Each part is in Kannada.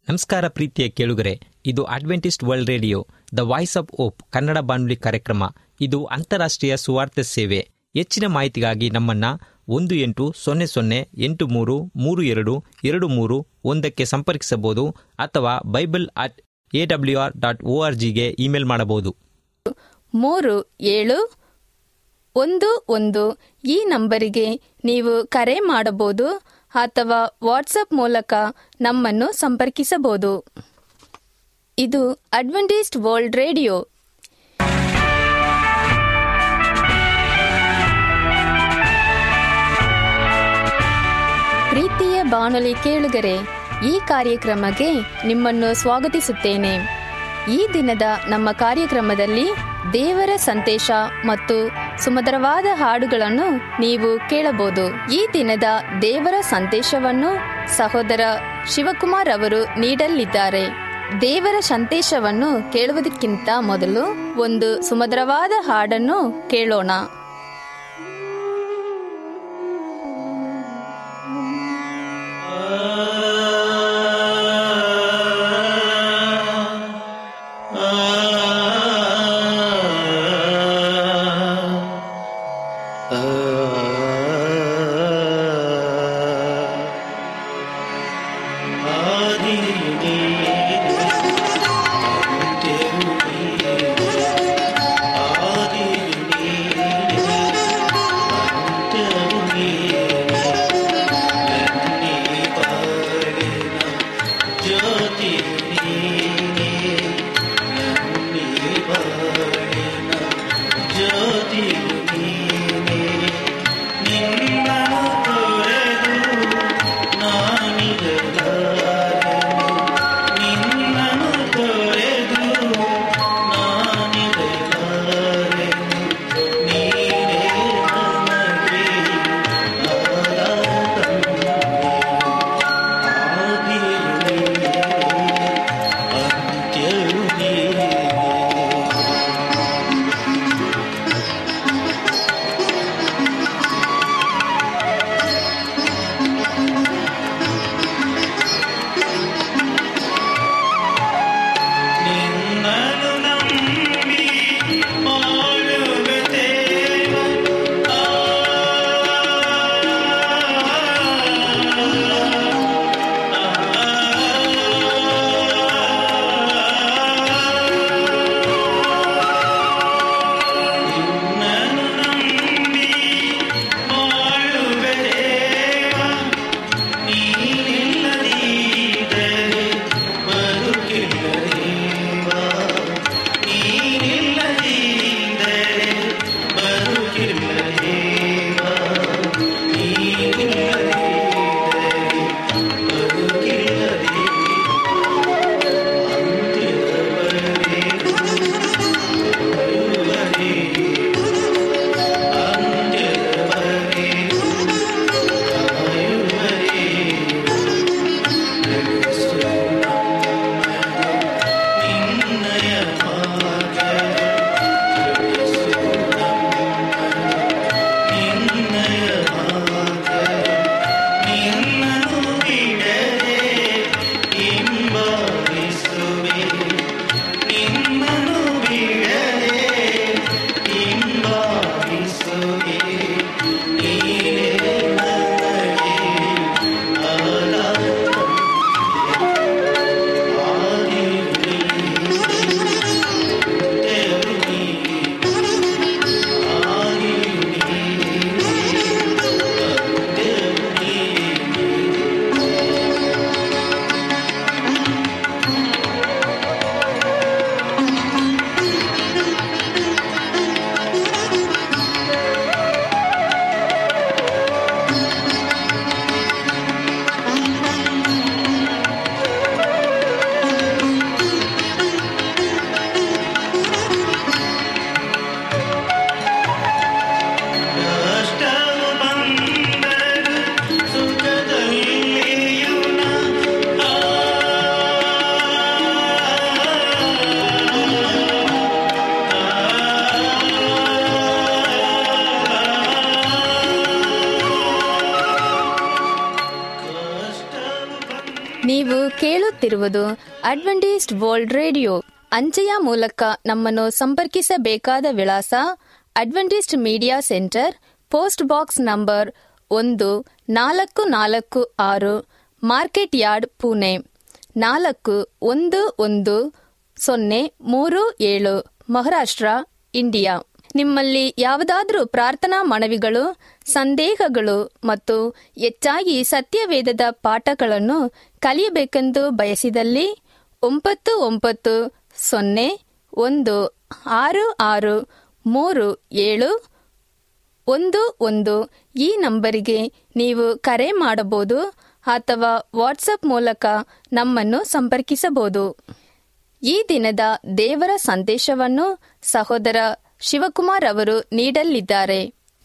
ನಮಸ್ಕಾರ ಪ್ರೀತಿಯ ಕೇಳುಗರೆ ಇದು Adventist world radio the voice of hope Kannada ಬಾನುಲಿ ಕಾರ್ಯಕ್ರಮ ಇದು ಅಂತಾರಾಷ್ಟ್ರೀಯ ಸುವಾರ್ತೆ ಸೇವೆ ಹೆಚ್ಚಿನ ಮಾಹಿತಿಗಾಗಿ ನಮ್ಮನ್ನ ಒಂದು ಎಂಟು ಸೊನ್ನೆ ಸೊನ್ನೆ ಎಂಟು ಮೂರು ಮೂರು ಎರಡು ಎರಡು ಮೂರು ಒಂದಕ್ಕೆ ಸಂಪರ್ಕಿಸಬಹುದು ಅಥವಾ bible at A W R dot O R ಜಿಗೆ ಇಮೇಲ್ ಮಾಡಬಹುದು ಮೂರು ಏಳು ಒಂದು ಒಂದು ಈ ನಂಬರಿಗೆ ನೀವು ಕರೆ ಮಾಡಬಹುದು ಅಥವಾ ವಾಟ್ಸಪ್ ಮೂಲಕ ನಮ್ಮನ್ನು ಸಂಪರ್ಕಿಸಬಹುದು ಇದು ಅಡ್ವೆಂಟಿಸ್ಟ್ ವರ್ಲ್ಡ್ ರೇಡಿಯೋ ಪ್ರೀತಿಯ ಬಾನುಲಿ ಕೇಳುಗರೆ ಈ ಕಾರ್ಯಕ್ರಮಕ್ಕೆ ನಿಮ್ಮನ್ನು ಸ್ವಾಗತಿಸುತ್ತೇನೆ ಈ ದಿನದ ನಮ್ಮ ಕಾರ್ಯಕ್ರಮದಲ್ಲಿ ದೇವರ ಸಂದೇಶ ಮತ್ತು ಸುಮಧುರವಾದ ಹಾಡುಗಳನ್ನು ನೀವು ಕೇಳಬಹುದು ಈ ದಿನದ ದೇವರ ಸಂದೇಶವನ್ನು ಸಹೋದರ ಶಿವಕುಮಾರ್ ಅವರು ನೀಡಲಿದ್ದಾರೆ ದೇವರ ಸಂದೇಶವನ್ನು ಕೇಳುವುದಕ್ಕಿಂತ ಮೊದಲು ಒಂದು ಸುಮಧುರವಾದ ಹಾಡನ್ನು ಕೇಳೋಣ ಆದಿಯಲ್ಲಿ ಕೇಳುತ್ತಿರುವುದು ಅಡ್ವೆಂಟಿಸ್ಟ್ ವರ್ಲ್ಡ್ ರೇಡಿಯೋ ಅಂಚೆಯ ಮೂಲಕ ನಮ್ಮನ್ನು ಸಂಪರ್ಕಿಸಬೇಕಾದ ವಿಳಾಸ Adventist media centre post box number ಒಂದು ನಾಲ್ಕು ನಾಲ್ಕು ಆರು ಮಾರ್ಕೆಟ್ ಯಾರ್ಡ್ ಪುಣೆ ನಾಲ್ಕು ಒಂದು ಒಂದು ಸೊನ್ನೆ ಮೂರು ಏಳು ಮಹಾರಾಷ್ಟ್ರ ಇಂಡಿಯಾ ನಿಮ್ಮಲ್ಲಿ ಯಾವುದಾದ್ರೂ ಪ್ರಾರ್ಥನಾ ಮನವಿಗಳು ಸಂದೇಹಗಳು ಮತ್ತು ಹೆಚ್ಚಾಗಿ ಸತ್ಯವೇದದ ಪಾಠಗಳನ್ನು ಕಲಿಯಬೇಕೆಂದು ಬಯಸಿದಲ್ಲಿ ಒಂಬತ್ತು ಒಂಬತ್ತು ಸೊನ್ನೆ ಒಂದು ಆರು ಆರು ಮೂರು ಏಳು ಒಂದು ಒಂದು ಈ ನಂಬರಿಗೆ ನೀವು ಕರೆ ಮಾಡಬಹುದು ಅಥವಾ ವಾಟ್ಸಪ್ ಮೂಲಕ ನಮ್ಮನ್ನು ಸಂಪರ್ಕಿಸಬಹುದು ಈ ದಿನದ ದೇವರ ಸಂದೇಶವನ್ನು ಸಹೋದರ ಶಿವಕುಮಾರ್ ಅವರು ನೀಡಲಿದ್ದಾರೆ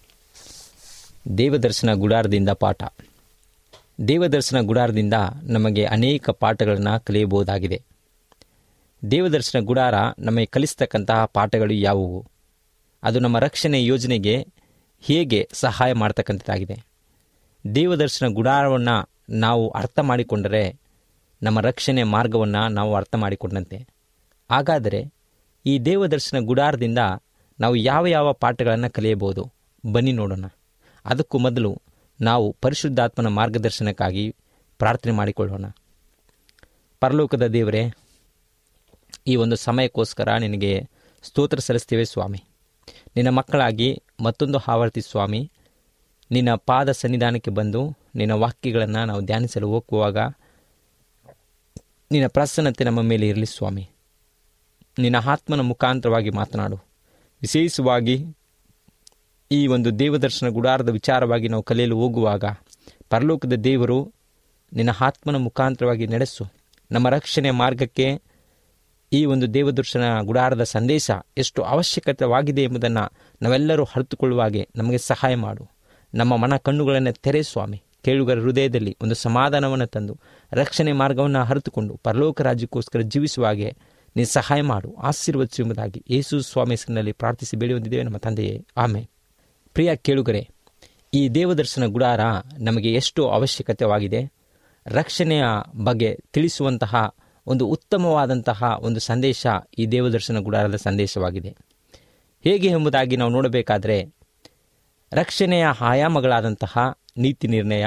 ದೇವದರ್ಶನ ಗುಡಾರದಿಂದ ಪಾಠ ದೇವದರ್ಶನ ಗುಡಾರದಿಂದ ನಮಗೆ ಅನೇಕ ಪಾಠಗಳನ್ನು ಕಲಿಯಬಹುದಾಗಿದೆ ದೇವದರ್ಶನ ಗುಡಾರ ನಮಗೆ ಕಲಿಸ್ತಕ್ಕಂತಹ ಪಾಠಗಳು ಯಾವುವು ಅದು ನಮ್ಮ ರಕ್ಷಣೆ ಯೋಜನೆಗೆ ಹೇಗೆ ಸಹಾಯ ಮಾಡ್ತಕ್ಕಂಥದ್ದಾಗಿದೆ ದೇವದರ್ಶನ ಗುಡಾರವನ್ನು ನಾವು ಅರ್ಥ ಮಾಡಿಕೊಂಡರೆ ನಮ್ಮ ರಕ್ಷಣೆ ಮಾರ್ಗವನ್ನು ನಾವು ಅರ್ಥ ಮಾಡಿಕೊಂಡಂತೆ ಹಾಗಾದರೆ ಈ ದೇವದರ್ಶನ ಗುಡಾರದಿಂದ ನಾವು ಯಾವ ಯಾವ ಪಾಠಗಳನ್ನು ಕಲಿಯಬಹುದು ಬನ್ನಿ ನೋಡೋಣ ಅದಕ್ಕೂ ಮೊದಲು ನಾವು ಪರಿಶುದ್ಧಾತ್ಮನ ಮಾರ್ಗದರ್ಶನಕ್ಕಾಗಿ ಪ್ರಾರ್ಥನೆ ಮಾಡಿಕೊಳ್ಳೋಣ ಪರಲೋಕದ ದೇವರೇ ಈ ಒಂದು ಸಮಯಕ್ಕೋಸ್ಕರ ನಿನಗೆ ಸ್ತೋತ್ರ ಸಲ್ಲಿಸ್ತೇವೆ ಸ್ವಾಮಿ ನಿನ್ನ ಮಕ್ಕಳಾಗಿ ಮತ್ತೊಂದು ಆವರ್ತಿ ಸ್ವಾಮಿ ನಿನ್ನ ಪಾದ ಸನ್ನಿಧಾನಕ್ಕೆ ಬಂದು ನಿನ್ನ ವಾಕ್ಯಗಳನ್ನು ನಾವು ಧ್ಯಾನಿಸಲು ಹೋಗುವಾಗ ನಿನ್ನ ಪ್ರಸನ್ನತೆ ನಮ್ಮ ಮೇಲೆ ಇರಲಿ ಸ್ವಾಮಿ ನಿನ್ನ ಆತ್ಮನ ಮುಖಾಂತರವಾಗಿ ಮಾತನಾಡು ವಿಶೇಷವಾಗಿ ಈ ಒಂದು ದೇವದರ್ಶನ ಗುಡಾರದ ವಿಚಾರವಾಗಿ ನಾವು ಕಲಿಯಲು ಹೋಗುವಾಗ ಪರಲೋಕದ ದೇವರು ನಿನ್ನ ಆತ್ಮನ ಮುಖಾಂತರವಾಗಿ ನಡೆಸು ನಮ್ಮ ರಕ್ಷಣೆ ಮಾರ್ಗಕ್ಕೆ ಈ ಒಂದು ದೇವದರ್ಶನ ಗುಡಾರದ ಸಂದೇಶ ಎಷ್ಟು ಅವಶ್ಯಕತೆವಾಗಿದೆ ಎಂಬುದನ್ನು ನಾವೆಲ್ಲರೂ ಅರಿತುಕೊಳ್ಳುವ ಹಾಗೆ ನಮಗೆ ಸಹಾಯ ಮಾಡು ನಮ್ಮ ಮನ ಕಣ್ಣುಗಳನ್ನು ತೆರೆ ಸ್ವಾಮಿ ಕೇಳುಗರ ಹೃದಯದಲ್ಲಿ ಒಂದು ಸಮಾಧಾನವನ್ನು ತಂದು ರಕ್ಷಣೆ ಮಾರ್ಗವನ್ನು ಅರಿತುಕೊಂಡು ಪರಲೋಕ ರಾಜ್ಯಕ್ಕೋಸ್ಕರ ಜೀವಿಸುವ ಹಾಗೆ ನೀನು ಸಹಾಯ ಮಾಡು ಆಶೀರ್ವದಿಸು ಎಂಬುದಾಗಿ ಯೇಸು ಸ್ವಾಮಿ ಹೆಸರಿನಲ್ಲಿ ಪ್ರಾರ್ಥಿಸಿ ಬೇಡಿ ಹೊಂದಿದ್ದೇವೆ ನಮ್ಮ ತಂದೆಯೇ ಆಮೆ ಪ್ರಿಯ ಕೇಳುಗರೆ ಈ ದೇವದರ್ಶನ ಗುಡಾರ ನಮಗೆ ಎಷ್ಟು ಅವಶ್ಯಕತೆವಾಗಿದೆ ರಕ್ಷಣೆಯ ಬಗ್ಗೆ ತಿಳಿಸುವಂತಹ ಒಂದು ಉತ್ತಮವಾದಂತಹ ಒಂದು ಸಂದೇಶ ಈ ದೇವದರ್ಶನ ಗುಡಾರದ ಸಂದೇಶವಾಗಿದೆ ಹೇಗೆ ಎಂಬುದಾಗಿ ನಾವು ನೋಡಬೇಕಾದರೆ ರಕ್ಷಣೆಯ ಆಯಾಮಗಳಾದಂತಹ ನೀತಿ ನಿರ್ಣಯ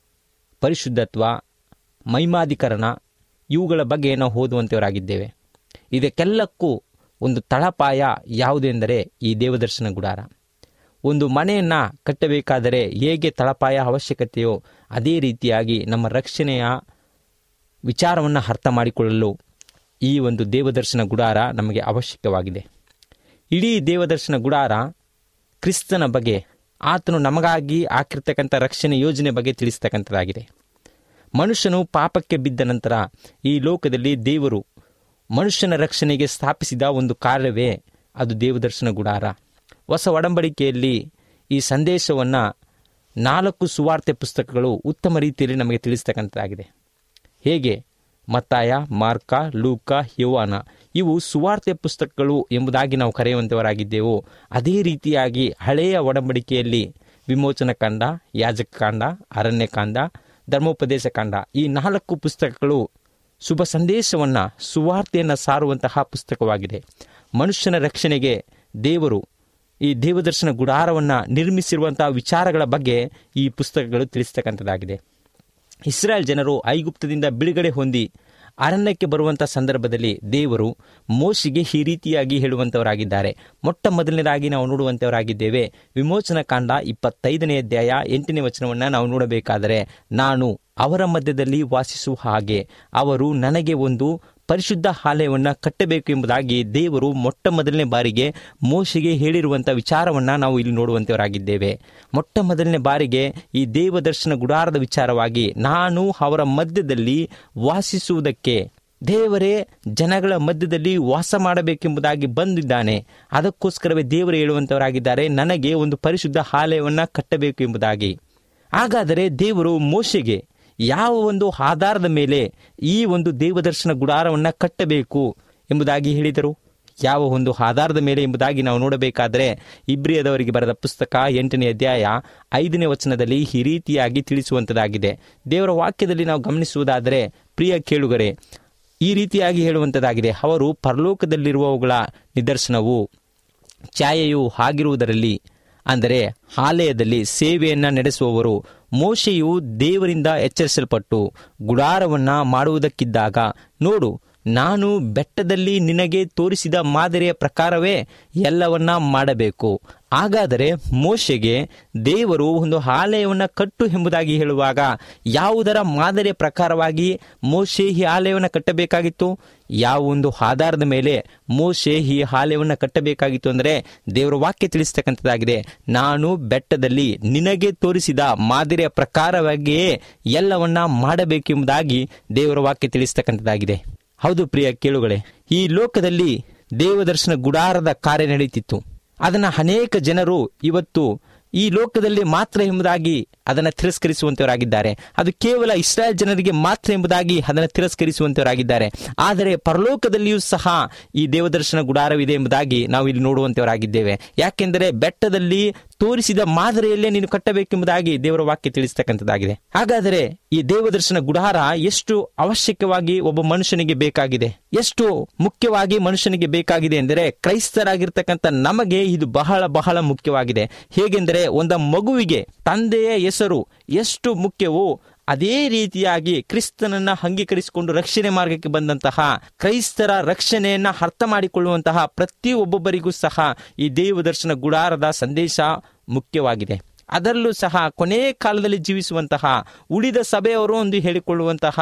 ಪರಿಶುದ್ಧತ್ವ ಮೈಮಾಧಿಕರಣ ಇವುಗಳ ಬಗ್ಗೆ ನಾವು ಓದುವಂಥವರಾಗಿದ್ದೇವೆ ಇದಕ್ಕೆಲ್ಲಕ್ಕೂ ಒಂದು ತಳಪಾಯ ಯಾವುದೆಂದರೆ ಈ ದೇವದರ್ಶನ ಗುಡಾರ ಒಂದು ಮನೆಯನ್ನು ಕಟ್ಟಬೇಕಾದರೆ ಹೇಗೆ ತಳಪಾಯ ಅವಶ್ಯಕತೆಯೋ ಅದೇ ರೀತಿಯಾಗಿ ನಮ್ಮ ರಕ್ಷಣೆಯ ವಿಚಾರವನ್ನು ಅರ್ಥ ಮಾಡಿಕೊಳ್ಳಲು ಈ ಒಂದು ದೇವದರ್ಶನ ಗುಡಾರ ನಮಗೆ ಅವಶ್ಯಕವಾಗಿದೆ ಇಡೀ ದೇವದರ್ಶನ ಗುಡಾರ ಕ್ರಿಸ್ತನ ಬಗ್ಗೆ ಆತನು ನಮಗಾಗಿ ಹಾಕಿರ್ತಕ್ಕಂಥ ರಕ್ಷಣೆ ಯೋಜನೆ ಬಗ್ಗೆ ತಿಳಿಸ್ತಕ್ಕಂಥದ್ದಾಗಿದೆ ಮನುಷ್ಯನು ಪಾಪಕ್ಕೆ ಬಿದ್ದ ನಂತರ ಈ ಲೋಕದಲ್ಲಿ ದೇವರು ಮನುಷ್ಯನ ರಕ್ಷಣೆಗೆ ಸ್ಥಾಪಿಸಿದ ಒಂದು ಕಾರ್ಯವೇ ಅದು ದೇವದರ್ಶನ ಗುಡಾರ ಹೊಸ ಒಡಂಬಡಿಕೆಯಲ್ಲಿ ಈ ಸಂದೇಶವನ್ನು ನಾಲ್ಕು ಸುವಾರ್ತೆ ಪುಸ್ತಕಗಳು ಉತ್ತಮ ರೀತಿಯಲ್ಲಿ ನಮಗೆ ತಿಳಿಸ್ತಕ್ಕಂಥದ್ದಾಗಿದೆ ಹೇಗೆ ಮತ್ತಾಯ ಮಾರ್ಕ ಲೂಕ ಯೋವಾನ ಇವು ಸುವಾರ್ತೆ ಪುಸ್ತಕಗಳು ಎಂಬುದಾಗಿ ನಾವು ಕರೆಯುವಂಥವರಾಗಿದ್ದೆವು ಅದೇ ರೀತಿಯಾಗಿ ಹಳೆಯ ಒಡಂಬಡಿಕೆಯಲ್ಲಿ ವಿಮೋಚನ ಕಾಂಡ ಯಾಜಕ ಕಾಂಡ ಅರಣ್ಯಕಾಂಡ ಧರ್ಮೋಪದೇಶ ಕಾಂಡ ಈ ನಾಲ್ಕು ಪುಸ್ತಕಗಳು ಶುಭ ಸಂದೇಶವನ್ನು ಸುವಾರ್ತೆಯನ್ನು ಸಾರುವಂತಹ ಪುಸ್ತಕವಾಗಿದೆ ಮನುಷ್ಯನ ರಕ್ಷಣೆಗೆ ದೇವರು ಈ ದೇವದರ್ಶನ ಗುಡಾರವನ್ನು ನಿರ್ಮಿಸಿರುವಂತಹ ವಿಚಾರಗಳ ಬಗ್ಗೆ ಈ ಪುಸ್ತಕಗಳು ತಿಳಿಸ್ತಕ್ಕಂಥದ್ದಾಗಿದೆ ಇಸ್ರಾಯೇಲ್ ಜನರು ಐಗುಪ್ತದಿಂದ ಬಿಡುಗಡೆ ಹೊಂದಿ ಅರಣ್ಯಕ್ಕೆ ಬರುವಂಥ ಸಂದರ್ಭದಲ್ಲಿ ದೇವರು ಮೋಶಿಗೆ ಈ ರೀತಿಯಾಗಿ ಹೇಳುವಂಥವರಾಗಿದ್ದಾರೆ ಮೊಟ್ಟ ಮೊದಲನೇದಾಗಿ ನಾವು ನೋಡುವಂಥವರಾಗಿದ್ದೇವೆ ವಿಮೋಚನ ಕಾಂಡ ಇಪ್ಪತ್ತೈದನೇ ಅಧ್ಯಾಯ ಎಂಟನೇ ವಚನವನ್ನು ನಾವು ನೋಡಬೇಕಾದರೆ ನಾನು ಅವರ ಮಧ್ಯದಲ್ಲಿ ವಾಸಿಸುವ ಹಾಗೆ ಅವರು ನನಗೆ ಒಂದು ಪರಿಶುದ್ಧ ಆಲಯವನ್ನು ಕಟ್ಟಬೇಕು ಎಂಬುದಾಗಿ ದೇವರು ಮೊಟ್ಟ ಮೊದಲನೇ ಬಾರಿಗೆ ಮೋಶಿಗೆ ಹೇಳಿರುವಂಥ ವಿಚಾರವನ್ನು ನಾವು ಇಲ್ಲಿ ನೋಡುವಂಥವರಾಗಿದ್ದೇವೆ ಮೊಟ್ಟ ಮೊದಲನೇ ಬಾರಿಗೆ ಈ ದೇವದರ್ಶನ ಗುಡಾರದ ವಿಚಾರವಾಗಿ ನಾನು ಅವರ ಮಧ್ಯದಲ್ಲಿ ವಾಸಿಸುವುದಕ್ಕೆ ದೇವರೇ ಜನಗಳ ಮಧ್ಯದಲ್ಲಿ ವಾಸ ಮಾಡಬೇಕೆಂಬುದಾಗಿ ಬಂದಿದ್ದಾನೆ ಅದಕ್ಕೋಸ್ಕರವೇ ದೇವರು ಹೇಳುವಂಥವರಾಗಿದ್ದಾರೆ ನನಗೆ ಒಂದು ಪರಿಶುದ್ಧ ಆಲಯವನ್ನು ಕಟ್ಟಬೇಕು ಎಂಬುದಾಗಿ ಹಾಗಾದರೆ ದೇವರು ಮೋಶೆಗೆ ಯಾವ ಒಂದು ಆಧಾರದ ಮೇಲೆ ಈ ಒಂದು ದೇವದರ್ಶನ ಗುಡಾರವನ್ನು ಕಟ್ಟಬೇಕು ಎಂಬುದಾಗಿ ಹೇಳಿದರು ಯಾವ ಒಂದು ಆಧಾರದ ಮೇಲೆ ಎಂಬುದಾಗಿ ನಾವು ನೋಡಬೇಕಾದರೆ ಇಬ್ರಿಯದವರಿಗೆ ಬರೆದ ಪುಸ್ತಕ ಎಂಟನೇ ಅಧ್ಯಾಯ ಐದನೇ ವಚನದಲ್ಲಿ ಈ ರೀತಿಯಾಗಿ ತಿಳಿಸುವಂಥದ್ದಾಗಿದೆ ದೇವರ ವಾಕ್ಯದಲ್ಲಿ ನಾವು ಗಮನಿಸುವುದಾದರೆ ಪ್ರಿಯ ಕೇಳುಗರೆ ಈ ರೀತಿಯಾಗಿ ಹೇಳುವಂಥದ್ದಾಗಿದೆ ಅವರು ಪರಲೋಕದಲ್ಲಿರುವವುಗಳ ನಿದರ್ಶನವು ಛಾಯೆಯು ಆಗಿರುವುದರಲ್ಲಿ ಅಂದರೆ ಆಲಯದಲ್ಲಿ ಸೇವೆಯನ್ನು ನಡೆಸುವವರು ಮೋಶೆಯು ದೇವರಿಂದ ಎಚ್ಚರಿಸಲ್ಪಟ್ಟು ಗುಡಾರವನ್ನ ಮಾಡುವುದಕ್ಕಿದ್ದಾಗ ನೋಡು ನಾನು ಬೆಟ್ಟದಲ್ಲಿ ನಿನಗೆ ತೋರಿಸಿದ ಮಾದರಿಯ ಪ್ರಕಾರವೇ ಎಲ್ಲವನ್ನ ಮಾಡಬೇಕು ಹಾಗಾದರೆ ಮೋಶೆಗೆ ದೇವರು ಒಂದು ಆಲಯವನ್ನು ಕಟ್ಟು ಎಂಬುದಾಗಿ ಹೇಳುವಾಗ ಯಾವುದರ ಮಾದರಿಯ ಪ್ರಕಾರವಾಗಿ ಮೋಶೆ ಈ ಆಲಯವನ್ನು ಕಟ್ಟಬೇಕಾಗಿತ್ತು ಯಾವ ಒಂದು ಆಧಾರದ ಮೇಲೆ ಮೋಶೆ ಈ ಆಲಯವನ್ನು ಕಟ್ಟಬೇಕಾಗಿತ್ತು ಅಂದರೆ ದೇವರ ವಾಕ್ಯ ತಿಳಿಸ್ತಕ್ಕಂಥದ್ದಾಗಿದೆ ನಾನು ಬೆಟ್ಟದಲ್ಲಿ ನಿನಗೆ ತೋರಿಸಿದ ಮಾದರಿಯ ಪ್ರಕಾರವಾಗಿಯೇ ಎಲ್ಲವನ್ನ ಮಾಡಬೇಕೆಂಬುದಾಗಿ ದೇವರ ವಾಕ್ಯ ತಿಳಿಸ್ತಕ್ಕಂಥದ್ದಾಗಿದೆ ಹೌದು ಪ್ರಿಯ ಕೇಳುಗಳೇ ಈ ಲೋಕದಲ್ಲಿ ದೇವದರ್ಶನ ಗುಡಾರದ ಕಾರ್ಯ ನಡೀತಿತ್ತು ಅದನ್ನ ಅನೇಕ ಜನರು ಇವತ್ತು ಈ ಲೋಕದಲ್ಲಿ ಮಾತ್ರ ಎಂಬುದಾಗಿ ಅದನ್ನು ತಿರಸ್ಕರಿಸುವಂತವರಾಗಿದ್ದಾರೆ ಅದು ಕೇವಲ ಇಸ್ರಾಯೇಲ್ ಜನರಿಗೆ ಮಾತ್ರ ಎಂಬುದಾಗಿ ಅದನ್ನು ತಿರಸ್ಕರಿಸುವಂತವರಾಗಿದ್ದಾರೆ ಆದರೆ ಪರಲೋಕದಲ್ಲಿಯೂ ಸಹ ಈ ದೇವದರ್ಶನ ಗುಡಾರವಿದೆ ಎಂಬುದಾಗಿ ನಾವು ಇಲ್ಲಿ ನೋಡುವಂತವರಾಗಿದ್ದೇವೆ ಯಾಕೆಂದರೆ ಬೆಟ್ಟದಲ್ಲಿ ತೋರಿಸಿದ ಮಾದರಿಯಲ್ಲೇ ನೀನು ಕಟ್ಟಬೇಕೆಂಬುದಾಗಿ ದೇವರ ವಾಕ್ಯ ತಿಳಿಸ್ತಕ್ಕಂಥದ್ದಾಗಿದೆ ಹಾಗಾದರೆ ಈ ದೇವದರ್ಶನ ಗುಡಾರ ಎಷ್ಟು ಅವಶ್ಯಕವಾಗಿ ಒಬ್ಬ ಮನುಷ್ಯನಿಗೆ ಬೇಕಾಗಿದೆ ಎಷ್ಟು ಮುಖ್ಯವಾಗಿ ಮನುಷ್ಯನಿಗೆ ಬೇಕಾಗಿದೆ ಎಂದರೆ ಕ್ರೈಸ್ತರಾಗಿರ್ತಕ್ಕಂಥ ನಮಗೆ ಇದು ಬಹಳ ಬಹಳ ಮುಖ್ಯವಾಗಿದೆ ಹೇಗೆಂದರೆ ಒಂದ ಮಗುವಿಗೆ ತಂದೆಯ ಹೆಸರು ಎಷ್ಟು ಮುಖ್ಯವೋ ಅದೇ ರೀತಿಯಾಗಿ ಕ್ರಿಸ್ತನನ್ನ ಅಂಗೀಕರಿಸಿಕೊಂಡು ರಕ್ಷಣೆ ಮಾರ್ಗಕ್ಕೆ ಬಂದಂತಹ ಕ್ರೈಸ್ತರ ರಕ್ಷಣೆಯನ್ನ ಅರ್ಥ ಮಾಡಿಕೊಳ್ಳುವಂತಹ ಪ್ರತಿ ಒಬ್ಬೊಬ್ಬರಿಗೂ ಸಹ ಈ ದೇವದರ್ಶನ ಗುಡಾರದ ಸಂದೇಶ ಮುಖ್ಯವಾಗಿದೆ ಅದರಲ್ಲೂ ಸಹ ಕೊನೆ ಕಾಲದಲ್ಲಿ ಜೀವಿಸುವಂತಹ ಉಳಿದ ಸಭೆಯವರು ಒಂದು ಹೇಳಿಕೊಳ್ಳುವಂತಹ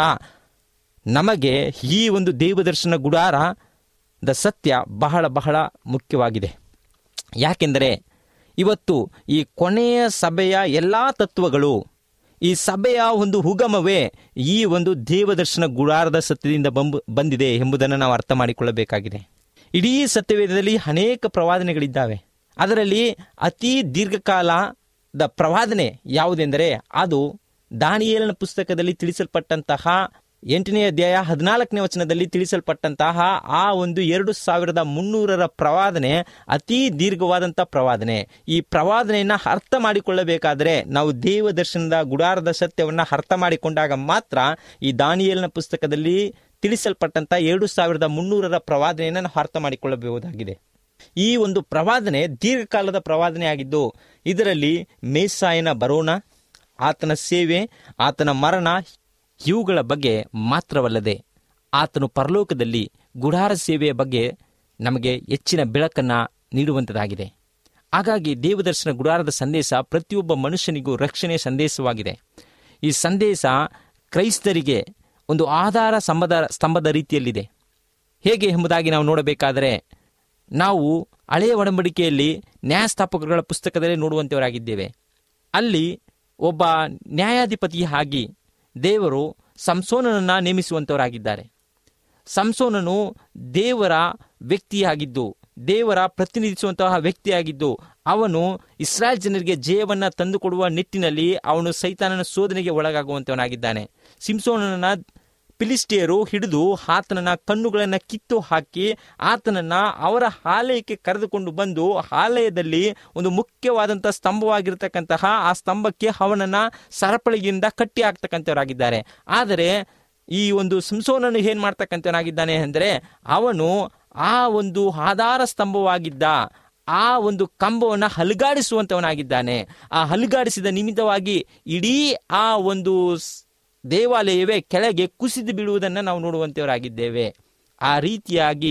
ನಮಗೆ ಈ ಒಂದು ದೇವದರ್ಶನ ಗುಡಾರದ ಸತ್ಯ ಬಹಳ ಬಹಳ ಮುಖ್ಯವಾಗಿದೆ ಯಾಕೆಂದರೆ ಇವತ್ತು ಈ ಕೊನೆಯ ಸಭೆಯ ಎಲ್ಲ ತತ್ವಗಳು ಈ ಸಭೆಯ ಒಂದು ಹುಗಮವೇ ಈ ಒಂದು ದೇವದರ್ಶನ ಗುಡಾರದ ಸತ್ಯದಿಂದ ಬಂಬು ಬಂದಿದೆ ಎಂಬುದನ್ನು ನಾವು ಅರ್ಥ ಮಾಡಿಕೊಳ್ಳಬೇಕಾಗಿದೆ ಇಡೀ ಸತ್ಯವೇದದಲ್ಲಿ ಅನೇಕ ಪ್ರವಾದನೆಗಳಿದ್ದಾವೆ ಅದರಲ್ಲಿ ಅತಿ ದೀರ್ಘಕಾಲದ ಪ್ರವಾದನೆ ಯಾವುದೆಂದರೆ ಅದು ದಾನಿಯೇಲನ ಪುಸ್ತಕದಲ್ಲಿ ತಿಳಿಸಲ್ಪಟ್ಟಂತಹ ಎಂಟನೇ ಅಧ್ಯಾಯ ಹದಿನಾಲ್ಕನೇ ವಚನದಲ್ಲಿ ತಿಳಿಸಲ್ಪಟ್ಟಂತಹ ಆ ಒಂದು ಎರಡು ಸಾವಿರದ ಮುನ್ನೂರರ ಪ್ರವಾದನೆ ಅತಿ ದೀರ್ಘವಾದಂಥ ಪ್ರವಾದನೆ ಈ ಪ್ರವಾದನೆಯನ್ನ ಅರ್ಥ ಮಾಡಿಕೊಳ್ಳಬೇಕಾದರೆ ನಾವು ದೇವದರ್ಶನದ ಗುಡಾರದ ಸತ್ಯವನ್ನ ಅರ್ಥ ಮಾಡಿಕೊಂಡಾಗ ಮಾತ್ರ ಈ ದಾನಿಯೇಲನ ಪುಸ್ತಕದಲ್ಲಿ ತಿಳಿಸಲ್ಪಟ್ಟಂತ ಎರಡು ಸಾವಿರದ ಮುನ್ನೂರರ ಪ್ರವಾದನೆಯನ್ನು ನಾವು ಅರ್ಥ ಮಾಡಿಕೊಳ್ಳಬಹುದಾಗಿದೆ ಈ ಒಂದು ಪ್ರವಾದನೆ ದೀರ್ಘಕಾಲದ ಪ್ರವಾದನೆ ಆಗಿದ್ದು ಇದರಲ್ಲಿ ಮೇಸಾಯನ ಬರೋಣ ಆತನ ಸೇವೆ ಆತನ ಮರಣ ಇವುಗಳ ಬಗ್ಗೆ ಮಾತ್ರವಲ್ಲದೆ ಆತನು ಪರಲೋಕದಲ್ಲಿ ಗುಡಾರ ಸೇವೆಯ ಬಗ್ಗೆ ನಮಗೆ ಹೆಚ್ಚಿನ ಬೆಳಕನ್ನು ನೀಡುವಂಥದ್ದಾಗಿದೆ ಹಾಗಾಗಿ ದೇವದರ್ಶನ ಗುಡಾರದ ಸಂದೇಶ ಪ್ರತಿಯೊಬ್ಬ ಮನುಷ್ಯನಿಗೂ ರಕ್ಷಣೆಯ ಸಂದೇಶವಾಗಿದೆ ಈ ಸಂದೇಶ ಕ್ರೈಸ್ತರಿಗೆ ಒಂದು ಆಧಾರ ಸ್ತಂಭದ ಸ್ತಂಭದ ರೀತಿಯಲ್ಲಿದೆ ಹೇಗೆ ಎಂಬುದಾಗಿ ನಾವು ನೋಡಬೇಕಾದರೆ ನಾವು ಹಳೆಯ ಒಡಂಬಡಿಕೆಯಲ್ಲಿ ನ್ಯಾಯಸ್ಥಾಪಕರುಗಳ ಪುಸ್ತಕದಲ್ಲಿ ನೋಡುವಂಥವರಾಗಿದ್ದೇವೆ ಅಲ್ಲಿ ಒಬ್ಬ ನ್ಯಾಯಾಧಿಪತಿಯಾಗಿ ದೇವರು ಸಂಸೋನನನ್ನು ನೇಮಿಸುವಂಥವರಾಗಿದ್ದಾರೆ ಸಂಸೋನನು ದೇವರ ವ್ಯಕ್ತಿಯಾಗಿದ್ದು ದೇವರ ಪ್ರತಿನಿಧಿಸುವಂತಹ ವ್ಯಕ್ತಿಯಾಗಿದ್ದು ಅವನು ಇಸ್ರಾಯೇಲ್ ಜನರಿಗೆ ಜಯವನ್ನ ತಂದುಕೊಡುವ ನಿಟ್ಟಿನಲ್ಲಿ ಅವನು ಸೈತಾನನ ಶೋಧನೆಗೆ ಒಳಗಾಗುವಂತವನಾಗಿದ್ದಾನೆ ಸಿಂಸೋನನ ಫಿಲಿಸ್ಟಿಯರು ಹಿಡಿದು ಆತನನ್ನ ಕಣ್ಣುಗಳನ್ನು ಕಿತ್ತು ಹಾಕಿ ಆತನನ್ನ ಅವರ ಆಲಯಕ್ಕೆ ಕರೆದುಕೊಂಡು ಬಂದು ಆಲಯದಲ್ಲಿ ಒಂದು ಮುಖ್ಯವಾದಂತಹ ಸ್ತಂಭವಾಗಿರ್ತಕ್ಕಂತಹ ಆ ಸ್ತಂಭಕ್ಕೆ ಅವನನ್ನ ಸರಪಳಿಯಿಂದ ಕಟ್ಟಿ ಹಾಕ್ತಕ್ಕಂಥವರಾಗಿದ್ದಾರೆ ಆದರೆ ಈ ಒಂದು ಸಂಸೋನನು ಏನ್ ಮಾಡ್ತಕ್ಕಂಥವನಾಗಿದ್ದಾನೆ ಅಂದರೆ ಅವನು ಆ ಒಂದು ಆಧಾರ ಸ್ತಂಭವಾಗಿದ್ದ ಆ ಒಂದು ಕಂಬವನ್ನು ಹಲಗಾಡಿಸುವಂತವನಾಗಿದ್ದಾನೆ ಆ ಹಲಗಾಡಿಸಿದ ನಿಮಿತ್ತವಾಗಿ ಇಡೀ ಆ ಒಂದು ದೇವಾಲಯವೇ ಕೆಳಗೆ ಕುಸಿದು ಬೀಳುವುದನ್ನು ನಾವು ನೋಡುವಂತವರಾಗಿದ್ದೇವೆ ಆ ರೀತಿಯಾಗಿ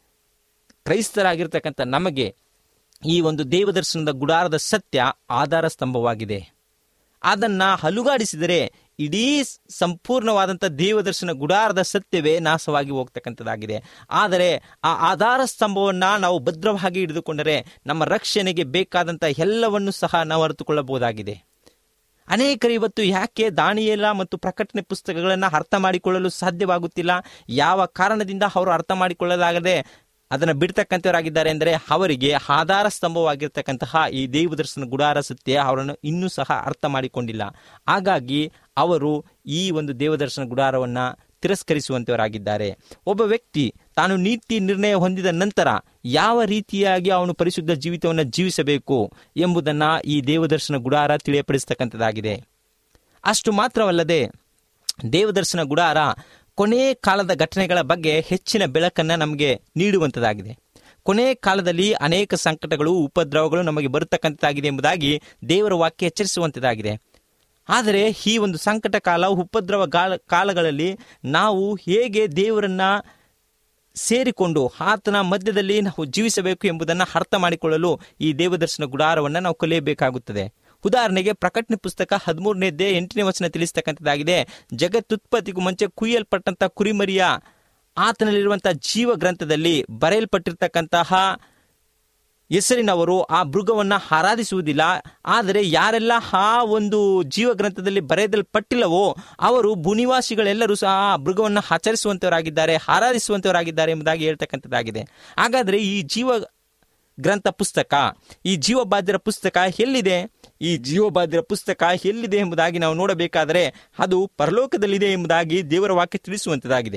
ಕ್ರೈಸ್ತರಾಗಿರ್ತಕ್ಕಂಥ ನಮಗೆ ಈ ಒಂದು ದೇವದರ್ಶನದ ಗುಡಾರದ ಸತ್ಯ ಆಧಾರ ಸ್ತಂಭವಾಗಿದೆ ಅದನ್ನ ಹಲುಗಾಡಿಸಿದರೆ ಇಡೀ ಸಂಪೂರ್ಣವಾದಂಥ ದೇವದರ್ಶನ ಗುಡಾರದ ಸತ್ಯವೇ ನಾಶವಾಗಿ ಹೋಗ್ತಕ್ಕಂಥದ್ದಾಗಿದೆ ಆದರೆ ಆ ಆಧಾರ ಸ್ತಂಭವನ್ನ ನಾವು ಭದ್ರವಾಗಿ ಹಿಡಿದುಕೊಂಡರೆ ನಮ್ಮ ರಕ್ಷಣೆಗೆ ಬೇಕಾದಂಥ ಎಲ್ಲವನ್ನು ಸಹ ನಾವು ಅರಿತುಕೊಳ್ಳಬಹುದಾಗಿದೆ ಅನೇಕರು ಇವತ್ತು ಯಾಕೆ ದಾನಿಯೇಲ ಮತ್ತು ಪ್ರಕಟಣೆ ಪುಸ್ತಕಗಳನ್ನು ಅರ್ಥ ಮಾಡಿಕೊಳ್ಳಲು ಸಾಧ್ಯವಾಗುತ್ತಿಲ್ಲ ಯಾವ ಕಾರಣದಿಂದ ಅವರು ಅರ್ಥ ಮಾಡಿಕೊಳ್ಳಲಾಗದೆ ಅದನ್ನು ಬಿಡ್ತಕ್ಕಂಥವರಾಗಿದ್ದಾರೆ ಅಂದರೆ ಅವರಿಗೆ ಆಧಾರ ಸ್ತಂಭವಾಗಿರ್ತಕ್ಕಂತಹ ಈ ದೇವದರ್ಶನ ಗುಡಾರ ಸತ್ಯ ಅವರನ್ನು ಇನ್ನೂ ಸಹ ಅರ್ಥ ಮಾಡಿಕೊಂಡಿಲ್ಲ ಹಾಗಾಗಿ ಅವರು ಈ ಒಂದು ದೇವದರ್ಶನ ಗುಡಾರವನ್ನು ತಿರಸ್ಕರಿಸುವಂತವರಾಗಿದ್ದಾರೆ ಒಬ್ಬ ವ್ಯಕ್ತಿ ತಾನು ನೀತಿ ನಿರ್ಣಯ ಹೊಂದಿದ ನಂತರ ಯಾವ ರೀತಿಯಾಗಿ ಅವನು ಪರಿಶುದ್ಧ ಜೀವಿತವನ್ನು ಜೀವಿಸಬೇಕು ಎಂಬುದನ್ನು ಈ ದೇವದರ್ಶನ ಗುಡಾರ ತಿಳಿಯಪಡಿಸ್ತಕ್ಕಂಥದ್ದಾಗಿದೆ ಅಷ್ಟು ಮಾತ್ರವಲ್ಲದೆ ದೇವದರ್ಶನ ಗುಡಾರ ಕೊನೆ ಕಾಲದ ಘಟನೆಗಳ ಬಗ್ಗೆ ಹೆಚ್ಚಿನ ಬೆಳಕನ್ನು ನಮಗೆ ನೀಡುವಂಥದ್ದಾಗಿದೆ ಕೊನೆ ಕಾಲದಲ್ಲಿ ಅನೇಕ ಸಂಕಟಗಳು ಉಪದ್ರವಗಳು ನಮಗೆ ಬರತಕ್ಕಂಥದ್ದಾಗಿದೆ ಎಂಬುದಾಗಿ ದೇವರ ವಾಕ್ಯ ಎಚ್ಚರಿಸುವಂಥದ್ದಾಗಿದೆ ಆದರೆ ಈ ಒಂದು ಸಂಕಟ ಕಾಲ ಉಪದ್ರವ ಗಾಲ ಕಾಲಗಳಲ್ಲಿ ನಾವು ಹೇಗೆ ದೇವರನ್ನ ಸೇರಿಕೊಂಡು ಆತನ ಮಧ್ಯದಲ್ಲಿ ನಾವು ಜೀವಿಸಬೇಕು ಎಂಬುದನ್ನು ಅರ್ಥ ಮಾಡಿಕೊಳ್ಳಲು ಈ ದೇವದರ್ಶನ ಗುಡಾರವನ್ನು ನಾವು ಕಲಿಯಬೇಕಾಗುತ್ತದೆ ಉದಾಹರಣೆಗೆ ಪ್ರಕಟಣೆ ಪುಸ್ತಕ ಹದಿಮೂರನೇದ್ದೇ ಎಂಟನೇ ವಚನ ತಿಳಿಸ್ತಕ್ಕಂಥದ್ದಾಗಿದೆ ಜಗತ್ತುತ್ಪತ್ತಿಗೂ ಮುಂಚೆ ಕುಯ್ಯಲ್ಪಟ್ಟಂತ ಕುರಿಮರಿಯ ಆತನಲ್ಲಿರುವಂತಹ ಜೀವ ಗ್ರಂಥದಲ್ಲಿ ಬರೆಯಲ್ಪಟ್ಟಿರ್ತಕ್ಕಂತಹ ಹೆಸರಿನವರು ಆ ಮೃಗವನ್ನ ಆರಾಧಿಸುವುದಿಲ್ಲ ಆದರೆ ಯಾರೆಲ್ಲ ಆ ಒಂದು ಜೀವ ಗ್ರಂಥದಲ್ಲಿ ಬರೆಯಲ್ಪಟ್ಟಿಲ್ಲವೋ ಅವರು ಭೂನಿವಾಸಿಗಳೆಲ್ಲರೂ ಸಹ ಆ ಮೃಗವನ್ನು ಆಚರಿಸುವಂತವರಾಗಿದ್ದಾರೆ ಆರಾಧಿಸುವಂತವರಾಗಿದ್ದಾರೆ ಎಂಬುದಾಗಿ ಹೇಳ್ತಕ್ಕಂಥದ್ದಾಗಿದೆ ಹಾಗಾದ್ರೆ ಈ ಜೀವ ಗ್ರಂಥ ಪುಸ್ತಕ ಈ ಜೀವಬಾಧ್ಯರ ಪುಸ್ತಕ ಎಲ್ಲಿದೆ ಈ ಜೀವಬಾಧ್ಯರ ಪುಸ್ತಕ ಎಲ್ಲಿದೆ ಎಂಬುದಾಗಿ ನಾವು ನೋಡಬೇಕಾದರೆ ಅದು ಪರಲೋಕದಲ್ಲಿದೆ ಎಂಬುದಾಗಿ ದೇವರ ವಾಕ್ಯ ತಿಳಿಸುವಂಥದ್ದಾಗಿದೆ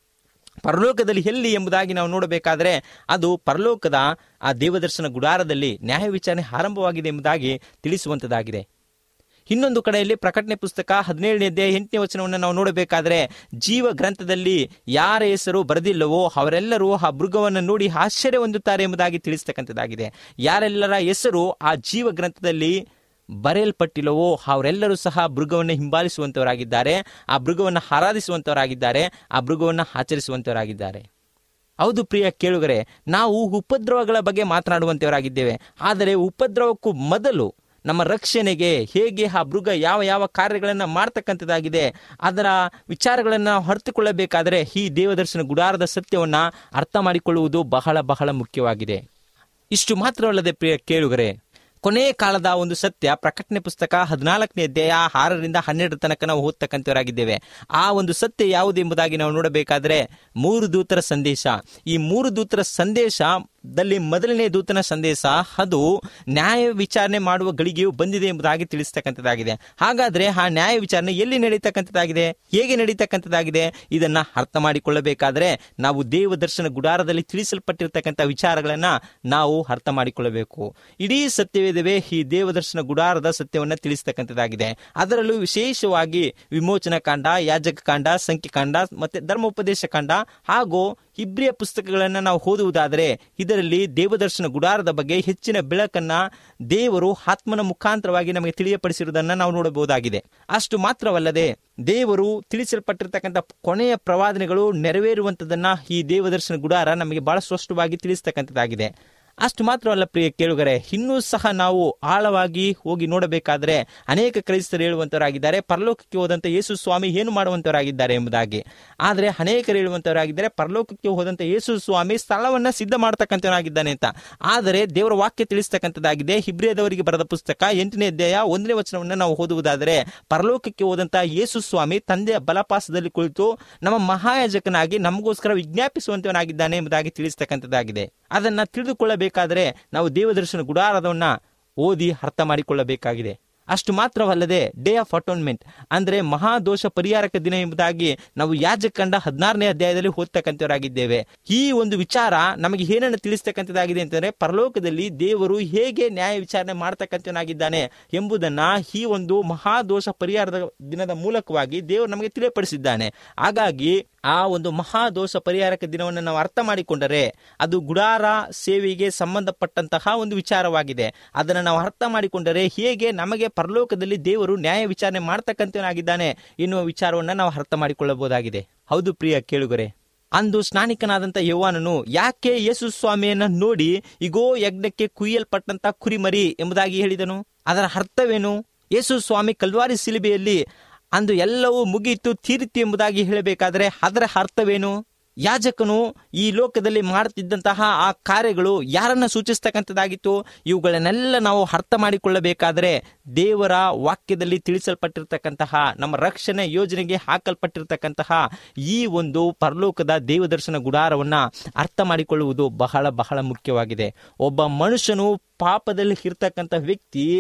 ಪರಲೋಕದಲ್ಲಿ ಎಲ್ಲಿ ಎಂಬುದಾಗಿ ನಾವು ನೋಡಬೇಕಾದರೆ ಅದು ಪರಲೋಕದ ಆ ದೇವದರ್ಶನ ಗುಡಾರದಲ್ಲಿ ನ್ಯಾಯ ವಿಚಾರಣೆ ಆರಂಭವಾಗಿದೆ ಎಂಬುದಾಗಿ ತಿಳಿಸುವಂಥದ್ದಾಗಿದೆ ಇನ್ನೊಂದು ಕಡೆಯಲ್ಲಿ ಪ್ರಕಟಣೆ ಪುಸ್ತಕ ಹದಿನೇಳನೇ ಎಂಟನೇ ವಚನವನ್ನು ನಾವು ನೋಡಬೇಕಾದ್ರೆ ಜೀವ ಗ್ರಂಥದಲ್ಲಿ ಯಾರ ಹೆಸರು ಬರೆದಿಲ್ಲವೋ ಅವರೆಲ್ಲರೂ ಆ ಮೃಗವನ್ನು ನೋಡಿ ಆಶ್ಚರ್ಯ ಹೊಂದುತ್ತಾರೆ ಎಂಬುದಾಗಿ ತಿಳಿಸ್ತಕ್ಕಂಥದ್ದಾಗಿದೆ ಯಾರೆಲ್ಲರ ಹೆಸರು ಆ ಜೀವ ಗ್ರಂಥದಲ್ಲಿ ಬರೆಯಲ್ಪಟ್ಟಿಲ್ಲವೋ ಅವರೆಲ್ಲರೂ ಸಹ ಮೃಗವನ್ನು ಹಿಂಬಾಲಿಸುವಂತವರಾಗಿದ್ದಾರೆ ಆ ಮೃಗವನ್ನು ಆರಾಧಿಸುವಂತವರಾಗಿದ್ದಾರೆ ಆ ಮೃಗವನ್ನು ಆಚರಿಸುವಂತವರಾಗಿದ್ದಾರೆ ಹೌದು ಪ್ರಿಯ ಕೇಳುಗರೆ ನಾವು ಉಪದ್ರವಗಳ ಬಗ್ಗೆ ಮಾತನಾಡುವಂತವರಾಗಿದ್ದೇವೆ ಆದರೆ ಉಪದ್ರವಕ್ಕೂ ಮೊದಲು ನಮ್ಮ ರಕ್ಷಣೆಗೆ ಹೇಗೆ ಆ ಮೃಗ ಯಾವ ಯಾವ ಕಾರ್ಯಗಳನ್ನು ಮಾಡ್ತಕ್ಕಂಥದ್ದಾಗಿದೆ ಅದರ ವಿಚಾರಗಳನ್ನು ಹೊರತುಕೊಳ್ಳಬೇಕಾದರೆ ಈ ದೇವದರ್ಶನ ಗುಡಾರದ ಸತ್ಯವನ್ನು ಅರ್ಥ ಮಾಡಿಕೊಳ್ಳುವುದು ಬಹಳ ಬಹಳ ಮುಖ್ಯವಾಗಿದೆ ಇಷ್ಟು ಮಾತ್ರವಲ್ಲದೆ ಪ್ರಿಯ ಕೇಳುಗರೆ ಕೊನೆಯ ಕಾಲದ ಒಂದು ಸತ್ಯ ಪ್ರಕಟಣೆ ಪುಸ್ತಕ ಹದಿನಾಲ್ಕನೇ ಅಧ್ಯಾಯ ಆರರಿಂದ ಹನ್ನೆರಡರ ತನಕ ನಾವು ಓದ್ತಕ್ಕಂಥವರಾಗಿದ್ದೇವೆ ಆ ಒಂದು ಸತ್ಯ ಯಾವುದು ಎಂಬುದಾಗಿ ನಾವು ನೋಡಬೇಕಾದ್ರೆ ಮೂರು ದೂತರ ಸಂದೇಶ ಈ ಮೂರು ದೂತರ ಸಂದೇಶದಲ್ಲಿ ಮೊದಲನೇ ದೂತನ ಸಂದೇಶ ಅದು ನ್ಯಾಯ ವಿಚಾರಣೆ ಮಾಡುವ ಗಳಿಗೆಯು ಬಂದಿದೆ ಎಂಬುದಾಗಿ ತಿಳಿಸ್ತಕ್ಕಂಥದ್ದಾಗಿದೆ ಹಾಗಾದ್ರೆ ಆ ನ್ಯಾಯ ವಿಚಾರಣೆ ಎಲ್ಲಿ ನಡೀತಕ್ಕಂಥದ್ದಾಗಿದೆ ಹೇಗೆ ನಡೀತಕ್ಕಂಥದ್ದಾಗಿದೆ ಇದನ್ನ ಅರ್ಥ ಮಾಡಿಕೊಳ್ಳಬೇಕಾದ್ರೆ ನಾವು ದೇವದರ್ಶನ ಗುಡಾರದಲ್ಲಿ ತಿಳಿಸಲ್ಪಟ್ಟಿರ್ತಕ್ಕಂಥ ವಿಚಾರಗಳನ್ನ ನಾವು ಅರ್ಥ ಮಾಡಿಕೊಳ್ಳಬೇಕು ಇಡೀ ಸತ್ಯವೇದವೇ ಈ ದೇವದರ್ಶನ ಗುಡಾರದ ಸತ್ಯವನ್ನ ತಿಳಿಸ್ತಕ್ಕಂಥದ್ದಾಗಿದೆ ಅದರಲ್ಲೂ ವಿಶೇಷವಾಗಿ ವಿಮೋಚನಾ ಕಾಂಡ ಯಾಜಕ ಕಾಂಡ ಸಂಖ್ಯಕಾಂಡ ಮತ್ತೆ ಧರ್ಮೋಪದೇಶ ಕಾಂಡ ಹಾಗೂ ಇಬ್ರಿಯ ಪುಸ್ತಕಗಳನ್ನು ನಾವು ಓದುವುದಾದರೆ ಇದರಲ್ಲಿ ದೇವದರ್ಶನ ಗುಡಾರದ ಬಗ್ಗೆ ಹೆಚ್ಚಿನ ಬೆಳಕನ್ನ ದೇವರು ಆತ್ಮನ ಮುಖಾಂತರವಾಗಿ ನಮಗೆ ತಿಳಿಯಪಡಿಸಿರುವುದನ್ನು ನಾವು ನೋಡಬಹುದಾಗಿದೆ ಅಷ್ಟು ಮಾತ್ರವಲ್ಲದೆ ದೇವರು ತಿಳಿಸಲ್ಪಟ್ಟಿರ್ತಕ್ಕಂಥ ಕೊನೆಯ ಪ್ರವಾದನೆಗಳು ನೆರವೇರುವಂಥದ್ದನ್ನ ಈ ದೇವದರ್ಶನ ಗುಡಾರ ನಮಗೆ ಬಹಳ ಸ್ಪಷ್ಟವಾಗಿ ತಿಳಿಸ್ತಕ್ಕಂಥದ್ದಾಗಿದೆ ಅಷ್ಟು ಮಾತ್ರವಲ್ಲ ಪ್ರಿಯ ಕೇಳುಗರೆ ಇನ್ನೂ ಸಹ ನಾವು ಆಳವಾಗಿ ಹೋಗಿ ನೋಡಬೇಕಾದ್ರೆ ಅನೇಕ ಕ್ರೈಸ್ತರು ಹೇಳುವಂತವರಾಗಿದ್ದಾರೆ ಪರಲೋಕಕ್ಕೆ ಹೋದಂತ ಯೇಸು ಸ್ವಾಮಿ ಏನು ಮಾಡುವಂತವರಾಗಿದ್ದಾರೆ ಎಂಬುದಾಗಿ ಆದರೆ ಅನೇಕರು ಹೇಳುವಂತವರಾಗಿದ್ದಾರೆ ಪರಲೋಕಕ್ಕೆ ಹೋದಂತ ಯೇಸು ಸ್ವಾಮಿ ಸ್ಥಳವನ್ನ ಸಿದ್ಧ ಮಾಡತಕ್ಕಂಥವನಾಗಿದ್ದಾನೆ ಅಂತ ಆದರೆ ದೇವರ ವಾಕ್ಯ ತಿಳಿಸ್ತಕ್ಕಂಥದ್ದಾಗಿದೆ ಹಿಬ್ರಿಯದವರಿಗೆ ಬರೆದ ಪುಸ್ತಕ ಎಂಟನೇ ಅಧ್ಯಾಯ ಒಂದನೇ ವಚನವನ್ನು ನಾವು ಓದುವುದಾದರೆ ಪರಲೋಕಕ್ಕೆ ಹೋದಂತ ಯೇಸು ಸ್ವಾಮಿ ತಂದೆಯ ಬಲಪಾಸದಲ್ಲಿ ಕುಳಿತು ನಮ್ಮ ಮಹಾಯಾಜಕನಾಗಿ ನಮಗೋಸ್ಕರ ವಿಜ್ಞಾಪಿಸುವಂತವನಾಗಿದ್ದಾನೆ ಎಂಬುದಾಗಿ ತಿಳಿಸ್ತಕ್ಕಂಥದ್ದಾಗಿದೆ ಅದನ್ನ ತಿಳಿದುಕೊಳ್ಳಬೇಕಾದರೆ ನಾವು ದೇವದರ್ಶನ ಗುಡಾರದವನ್ನ ಓದಿ ಅರ್ಥ ಮಾಡಿಕೊಳ್ಳಬೇಕಾಗಿದೆ ಅಷ್ಟು ಮಾತ್ರವಲ್ಲದೆ ಡೇ ಆಫ್ ಅಟೋನ್ಮೆಂಟ್ ಅಂದ್ರೆ ಮಹಾದೋಷ ಪರಿಹಾರಕ ದಿನ ಎಂಬುದಾಗಿ ನಾವು ಯಾಜಕಂಡ ಹದಿನಾರನೇ ಅಧ್ಯಾಯದಲ್ಲಿ ಓದ್ತಕ್ಕಂಥವರಾಗಿದ್ದೇವೆ ಈ ಒಂದು ವಿಚಾರ ನಮಗೆ ಏನನ್ನು ತಿಳಿಸ್ತಕ್ಕಂಥದ್ದಾಗಿದೆ ಅಂತಂದ್ರೆ ಪರಲೋಕದಲ್ಲಿ ದೇವರು ಹೇಗೆ ನ್ಯಾಯ ವಿಚಾರಣೆ ಮಾಡ್ತಕ್ಕಂಥವನಾಗಿದ್ದಾನೆ ಎಂಬುದನ್ನ ಈ ಒಂದು ಮಹಾದೋಷ ಪರಿಹಾರದ ದಿನದ ಮೂಲಕವಾಗಿ ದೇವರು ನಮಗೆ ತಿಳಿಯಪಡಿಸಿದ್ದಾನೆ ಹಾಗಾಗಿ ಆ ಒಂದು ಮಹಾದೋಷ ಪರಿಹಾರಕ ದಿನವನ್ನು ನಾವು ಅರ್ಥ ಮಾಡಿಕೊಂಡರೆ ಅದು ಗುಡಾರ ಸೇವೆಗೆ ಸಂಬಂಧಪಟ್ಟಂತಹ ಒಂದು ವಿಚಾರವಾಗಿದೆ ಅದನ್ನು ನಾವು ಅರ್ಥ ಮಾಡಿಕೊಂಡರೆ ಹೇಗೆ ನಮಗೆ ಪರಲೋಕದಲ್ಲಿ ದೇವರು ನ್ಯಾಯ ವಿಚಾರಣೆ ಮಾಡ್ತಕ್ಕಂಥವನಾಗಿದ್ದಾನೆ ಎನ್ನುವ ವಿಚಾರವನ್ನು ನಾವು ಅರ್ಥ ಮಾಡಿಕೊಳ್ಳಬಹುದಾಗಿದೆ ಹೌದು ಪ್ರಿಯ ಕೇಳುಗರೆ ಅಂದು ಸ್ನಾನಿಕನಾದಂಥ ಯೌವಾನನು ಯಾಕೆ ಯೇಸು ಸ್ವಾಮಿಯನ್ನ ನೋಡಿ ಇಗೋ ಯಜ್ಞಕ್ಕೆ ಕುಯ್ಯಲ್ಪಟ್ಟಂತ ಕುರಿಮರಿ ಎಂಬುದಾಗಿ ಹೇಳಿದನು ಅದರ ಅರ್ಥವೇನು ಯೇಸು ಸ್ವಾಮಿ ಕಲ್ವಾರಿ ಸಿಲಿಬೆಯಲ್ಲಿ ಅಂದು ಎಲ್ಲವೂ ಮುಗಿಯಿತು ತೀರಿತು ಎಂಬುದಾಗಿ ಹೇಳಬೇಕಾದ್ರೆ ಅದರ ಅರ್ಥವೇನು ಯಾಜಕನು ಈ ಲೋಕದಲ್ಲಿ ಮಾಡುತ್ತಿದ್ದಂತಹ ಆ ಕಾರ್ಯಗಳು ಯಾರನ್ನ ಸೂಚಿಸ್ತಕ್ಕಂಥದ್ದಾಗಿತ್ತು ಇವುಗಳನ್ನೆಲ್ಲ ನಾವು ಅರ್ಥ ಮಾಡಿಕೊಳ್ಳಬೇಕಾದರೆ ದೇವರ ವಾಕ್ಯದಲ್ಲಿ ತಿಳಿಸಲ್ಪಟ್ಟಿರ್ತಕ್ಕಂತಹ ನಮ್ಮ ರಕ್ಷಣೆ ಯೋಜನೆಗೆ ಹಾಕಲ್ಪಟ್ಟಿರ್ತಕ್ಕಂತಹ ಈ ಒಂದು ಪರಲೋಕದ ದೇವದರ್ಶನ ಗುಡಾರವನ್ನ ಅರ್ಥ ಮಾಡಿಕೊಳ್ಳುವುದು ಬಹಳ ಬಹಳ ಮುಖ್ಯವಾಗಿದೆ ಒಬ್ಬ ಮನುಷ್ಯನು ಪಾಪದಲ್ಲಿ ಇರ್ತಕ್ಕಂಥ ವ್ಯಕ್ತಿ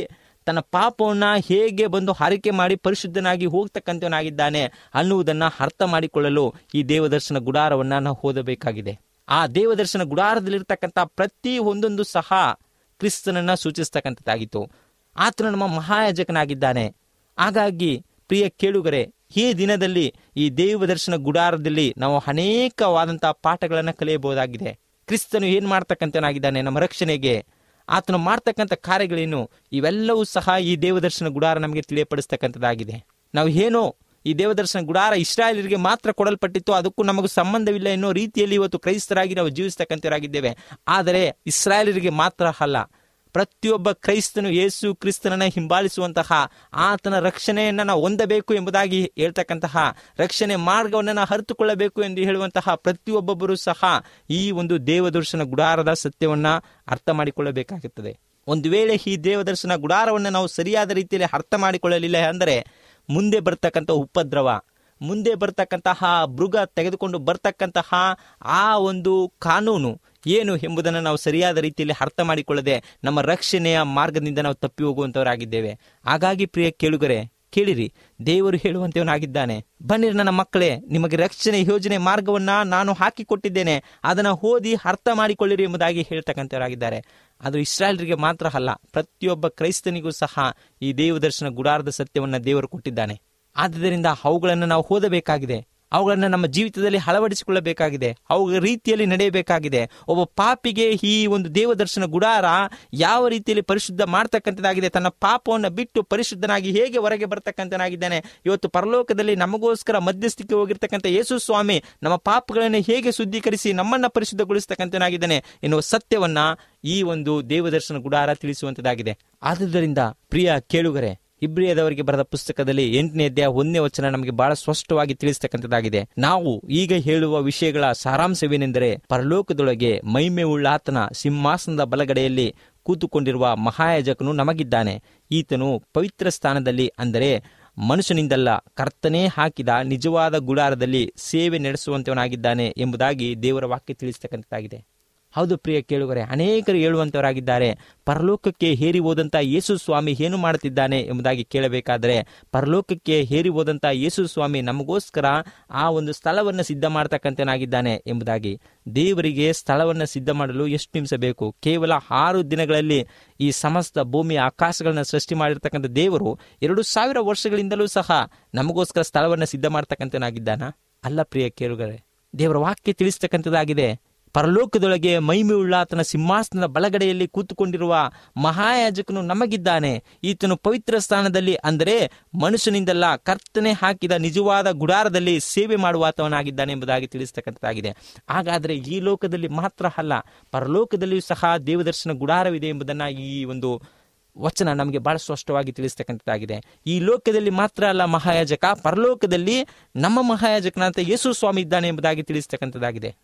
ತನ್ನ ಪಾಪವನ್ನ ಹೇಗೆ ಬಂದು ಹಾರಿಕೆ ಮಾಡಿ ಪರಿಶುದ್ಧನಾಗಿ ಹೋಗ್ತಕ್ಕಂಥವನಾಗಿದ್ದಾನೆ ಅನ್ನುವುದನ್ನ ಅರ್ಥ ಮಾಡಿಕೊಳ್ಳಲು ಈ ದೇವದರ್ಶನ ಗುಡಾರವನ್ನ ನಾವು ಓದಬೇಕಾಗಿದೆ ಆ ದೇವದರ್ಶನ ಗುಡಾರದಲ್ಲಿರ್ತಕ್ಕಂಥ ಪ್ರತಿ ಒಂದೊಂದು ಸಹ ಕ್ರಿಸ್ತನನ್ನ ಸೂಚಿಸ್ತಕ್ಕಂಥದ್ದಾಗಿತ್ತು ಆತನು ನಮ್ಮ ಮಹಾಯಾಜಕನಾಗಿದ್ದಾನೆ ಹಾಗಾಗಿ ಪ್ರಿಯ ಕೇಳುಗರೆ ಈ ದಿನದಲ್ಲಿ ಈ ದೇವದರ್ಶನ ಗುಡಾರದಲ್ಲಿ ನಾವು ಅನೇಕವಾದಂತಹ ಪಾಠಗಳನ್ನು ಕಲಿಯಬಹುದಾಗಿದೆ ಕ್ರಿಸ್ತನು ಏನ್ ಮಾಡ್ತಕ್ಕಂಥನಾಗಿದ್ದಾನೆ ನಮ್ಮ ರಕ್ಷಣೆಗೆ ಆತನು ಮಾಡ್ತಕ್ಕಂಥ ಕಾರ್ಯಗಳೇನು ಇವೆಲ್ಲವೂ ಸಹ ಈ ದೇವದರ್ಶನ ಗುಡಾರ ನಮಗೆ ತಿಳಿಯಪಡಿಸ್ತಕ್ಕಂಥದ್ದಾಗಿದೆ ನಾವು ಏನೋ ಈ ದೇವದರ್ಶನ ಗುಡಾರ ಇಸ್ರಾಯೇಲರಿಗೆ ಮಾತ್ರ ಕೊಡಲ್ಪಟ್ಟಿತ್ತು ಅದಕ್ಕೂ ನಮಗೂ ಸಂಬಂಧವಿಲ್ಲ ಎನ್ನುವ ರೀತಿಯಲ್ಲಿ ಇವತ್ತು ಕ್ರೈಸ್ತರಾಗಿ ನಾವು ಜೀವಿಸ್ತಕ್ಕಂಥವರಾಗಿದ್ದೇವೆ ಆದರೆ ಇಸ್ರಾಯೇಲರಿಗೆ ಮಾತ್ರ ಅಲ್ಲ ಪ್ರತಿಯೊಬ್ಬ ಕ್ರೈಸ್ತನು ಯೇಸು ಕ್ರಿಸ್ತನನ್ನ ಹಿಂಬಾಲಿಸುವಂತಹ ಆತನ ರಕ್ಷಣೆಯನ್ನ ನಾವು ಹೊಂದಬೇಕು ಎಂಬುದಾಗಿ ಹೇಳ್ತಕ್ಕಂತಹ ರಕ್ಷಣೆ ಮಾರ್ಗವನ್ನು ನಾವು ಅರಿತುಕೊಳ್ಳಬೇಕು ಎಂದು ಹೇಳುವಂತಹ ಪ್ರತಿಯೊಬ್ಬೊಬ್ಬರು ಸಹ ಈ ಒಂದು ದೇವದರ್ಶನ ಗುಡಾರದ ಸತ್ಯವನ್ನ ಅರ್ಥ ಮಾಡಿಕೊಳ್ಳಬೇಕಾಗುತ್ತದೆ ಒಂದು ವೇಳೆ ಈ ದೇವದರ್ಶನ ಗುಡಾರವನ್ನು ನಾವು ಸರಿಯಾದ ರೀತಿಯಲ್ಲಿ ಅರ್ಥ ಮಾಡಿಕೊಳ್ಳಲಿಲ್ಲ ಅಂದರೆ ಮುಂದೆ ಬರ್ತಕ್ಕಂಥ ಉಪದ್ರವ ಮುಂದೆ ಬರ್ತಕ್ಕಂತಹ ಮೃಗ ತೆಗೆದುಕೊಂಡು ಬರ್ತಕ್ಕಂತಹ ಆ ಒಂದು ಕಾನೂನು ಏನು ಎಂಬುದನ್ನು ನಾವು ಸರಿಯಾದ ರೀತಿಯಲ್ಲಿ ಅರ್ಥ ಮಾಡಿಕೊಳ್ಳದೆ ನಮ್ಮ ರಕ್ಷಣೆಯ ಮಾರ್ಗದಿಂದ ನಾವು ತಪ್ಪಿ ಹೋಗುವಂತವರಾಗಿದ್ದೇವೆ ಹಾಗಾಗಿ ಪ್ರಿಯ ಕೇಳುಗರೆ ಕೇಳಿರಿ ದೇವರು ಹೇಳುವಂತವನಾಗಿದ್ದಾನೆ ಬನ್ನಿರಿ ನನ್ನ ಮಕ್ಕಳೇ ನಿಮಗೆ ರಕ್ಷಣೆ ಯೋಜನೆ ಮಾರ್ಗವನ್ನ ನಾನು ಹಾಕಿಕೊಟ್ಟಿದ್ದೇನೆ ಅದನ್ನ ಓದಿ ಅರ್ಥ ಮಾಡಿಕೊಳ್ಳಿರಿ ಎಂಬುದಾಗಿ ಹೇಳ್ತಕ್ಕಂಥವರಾಗಿದ್ದಾರೆ ಅದು ಇಸ್ರಾಯೇಲರಿಗೆ ಮಾತ್ರ ಅಲ್ಲ ಪ್ರತಿಯೊಬ್ಬ ಕ್ರೈಸ್ತನಿಗೂ ಸಹ ಈ ದೇವದರ್ಶನ ಗುಡಾರದ ಸತ್ಯವನ್ನ ದೇವರು ಕೊಟ್ಟಿದ್ದಾನೆ ಆದ್ದರಿಂದ ಅವುಗಳನ್ನು ನಾವು ಓದಬೇಕಾಗಿದೆ ಅವುಗಳನ್ನು ನಮ್ಮ ಜೀವಿತದಲ್ಲಿ ಅಳವಡಿಸಿಕೊಳ್ಳಬೇಕಾಗಿದೆ ಅವುಗಳ ರೀತಿಯಲ್ಲಿ ನಡೆಯಬೇಕಾಗಿದೆ ಒಬ್ಬ ಪಾಪಿಗೆ ಈ ಒಂದು ದೇವದರ್ಶನ ಗುಡಾರ ಯಾವ ರೀತಿಯಲ್ಲಿ ಪರಿಶುದ್ಧ ಮಾಡ್ತಕ್ಕಂಥದ್ದಾಗಿದೆ ತನ್ನ ಪಾಪವನ್ನು ಬಿಟ್ಟು ಪರಿಶುದ್ಧನಾಗಿ ಹೇಗೆ ಹೊರಗೆ ಬರ್ತಕ್ಕಂಥನಾಗಿದ್ದಾನೆ ಇವತ್ತು ಪರಲೋಕದಲ್ಲಿ ನಮಗೋಸ್ಕರ ಮಧ್ಯಸ್ಥಿಕೆ ಹೋಗಿರ್ತಕ್ಕಂಥ ಯೇಸು ಸ್ವಾಮಿ ನಮ್ಮ ಪಾಪಗಳನ್ನು ಹೇಗೆ ಶುದ್ಧೀಕರಿಸಿ ನಮ್ಮನ್ನ ಪರಿಶುದ್ಧಗೊಳಿಸ್ತಕ್ಕಂಥನಾಗಿದ್ದಾನೆ ಎನ್ನುವ ಸತ್ಯವನ್ನ ಈ ಒಂದು ದೇವದರ್ಶನ ಗುಡಾರ ತಿಳಿಸುವಂತದ್ದಾಗಿದೆ ಆದುದರಿಂದ ಪ್ರಿಯ ಕೇಳುಗರೆ ಇಬ್ರಿಯದವರಿಗೆ ಬರೆದ ಪುಸ್ತಕದಲ್ಲಿ ಎಂಟನೇ ಅಧ್ಯಾಯ ಒಂದನೇ ವಚನ ನಮಗೆ ಬಹಳ ಸ್ಪಷ್ಟವಾಗಿ ತಿಳಿಸ್ತಕ್ಕಂಥದ್ದಾಗಿದೆ ನಾವು ಈಗ ಹೇಳುವ ವಿಷಯಗಳ ಸಾರಾಂಶವೇನೆಂದರೆ ಪರಲೋಕದೊಳಗೆ ಮೈಮೆ ಉಳ್ಳಾತನ ಸಿಂಹಾಸನದ ಬಲಗಡೆಯಲ್ಲಿ ಕೂತುಕೊಂಡಿರುವ ಮಹಾಯಾಜಕನು ನಮಗಿದ್ದಾನೆ ಈತನು ಪವಿತ್ರ ಸ್ಥಾನದಲ್ಲಿ ಅಂದರೆ ಮನುಷ್ಯನಿಂದಲ್ಲ ಕರ್ತನೇ ಹಾಕಿದ ನಿಜವಾದ ಗುಡಾರದಲ್ಲಿ ಸೇವೆ ನಡೆಸುವಂತವನಾಗಿದ್ದಾನೆ ಎಂಬುದಾಗಿ ದೇವರ ವಾಕ್ಯ ತಿಳಿಸ್ತಕ್ಕಂಥದ್ದಾಗಿದೆ ಹೌದು ಪ್ರಿಯ ಕೇಳುಗರೆ ಅನೇಕರು ಹೇಳುವಂತವರಾಗಿದ್ದಾರೆ ಪರಲೋಕಕ್ಕೆ ಹೇರಿ ಹೋದಂತ ಯೇಸು ಸ್ವಾಮಿ ಏನು ಮಾಡುತ್ತಿದ್ದಾನೆ ಎಂಬುದಾಗಿ ಕೇಳಬೇಕಾದರೆ ಪರಲೋಕಕ್ಕೆ ಹೇರಿ ಹೋದಂತ ಯೇಸು ಸ್ವಾಮಿ ನಮಗೋಸ್ಕರ ಆ ಒಂದು ಸ್ಥಳವನ್ನು ಸಿದ್ಧ ಮಾಡ್ತಕ್ಕಂಥನಾಗಿದ್ದಾನೆ ಎಂಬುದಾಗಿ ದೇವರಿಗೆ ಸ್ಥಳವನ್ನು ಸಿದ್ಧ ಮಾಡಲು ಎಷ್ಟು ನಿಮಿಷ ಬೇಕು ಕೇವಲ ಆರು ದಿನಗಳಲ್ಲಿ ಈ ಸಮಸ್ತ ಭೂಮಿಯ ಆಕಾಶಗಳನ್ನ ಸೃಷ್ಟಿ ಮಾಡಿರ್ತಕ್ಕಂಥ ದೇವರು ಎರಡು ಸಾವಿರ ವರ್ಷಗಳಿಂದಲೂ ಸಹ ನಮಗೋಸ್ಕರ ಸ್ಥಳವನ್ನು ಸಿದ್ಧ ಮಾಡ್ತಕ್ಕಂಥನಾಗಿದ್ದಾನ ಅಲ್ಲ ಪ್ರಿಯ ಕೇಳುಗರೆ ದೇವರ ವಾಕ್ಯ ತಿಳಿಸ್ತಕ್ಕಂಥದ್ದಾಗಿದೆ ಪರಲೋಕದೊಳಗೆ ಮೈಮೆ ಆತನ ಸಿಂಹಾಸನದ ಬಲಗಡೆಯಲ್ಲಿ ಕೂತುಕೊಂಡಿರುವ ಮಹಾಯಾಜಕನು ನಮಗಿದ್ದಾನೆ ಈತನು ಪವಿತ್ರ ಸ್ಥಾನದಲ್ಲಿ ಅಂದರೆ ಮನುಷ್ಯನಿಂದಲ್ಲ ಕರ್ತನೆ ಹಾಕಿದ ನಿಜವಾದ ಗುಡಾರದಲ್ಲಿ ಸೇವೆ ಮಾಡುವಾತವನಾಗಿದ್ದಾನೆ ಎಂಬುದಾಗಿ ತಿಳಿಸ್ತಕ್ಕಂಥದ್ದಾಗಿದೆ ಹಾಗಾದರೆ ಈ ಲೋಕದಲ್ಲಿ ಮಾತ್ರ ಅಲ್ಲ ಪರಲೋಕದಲ್ಲಿಯೂ ಸಹ ದೇವದರ್ಶನ ಗುಡಾರವಿದೆ ಎಂಬುದನ್ನು ಈ ಒಂದು ವಚನ ನಮಗೆ ಬಹಳ ಸ್ಪಷ್ಟವಾಗಿ ತಿಳಿಸ್ತಕ್ಕಂಥದ್ದಾಗಿದೆ ಈ ಲೋಕದಲ್ಲಿ ಮಾತ್ರ ಅಲ್ಲ ಮಹಾಯಾಜಕ ಪರಲೋಕದಲ್ಲಿ ನಮ್ಮ ಮಹಾಯಾಜಕನಂತ ಯೇಸು ಸ್ವಾಮಿ ಇದ್ದಾನೆ ಎಂಬುದಾಗಿ ತಿಳಿಸ್ತಕ್ಕಂಥದ್ದಾಗಿದೆ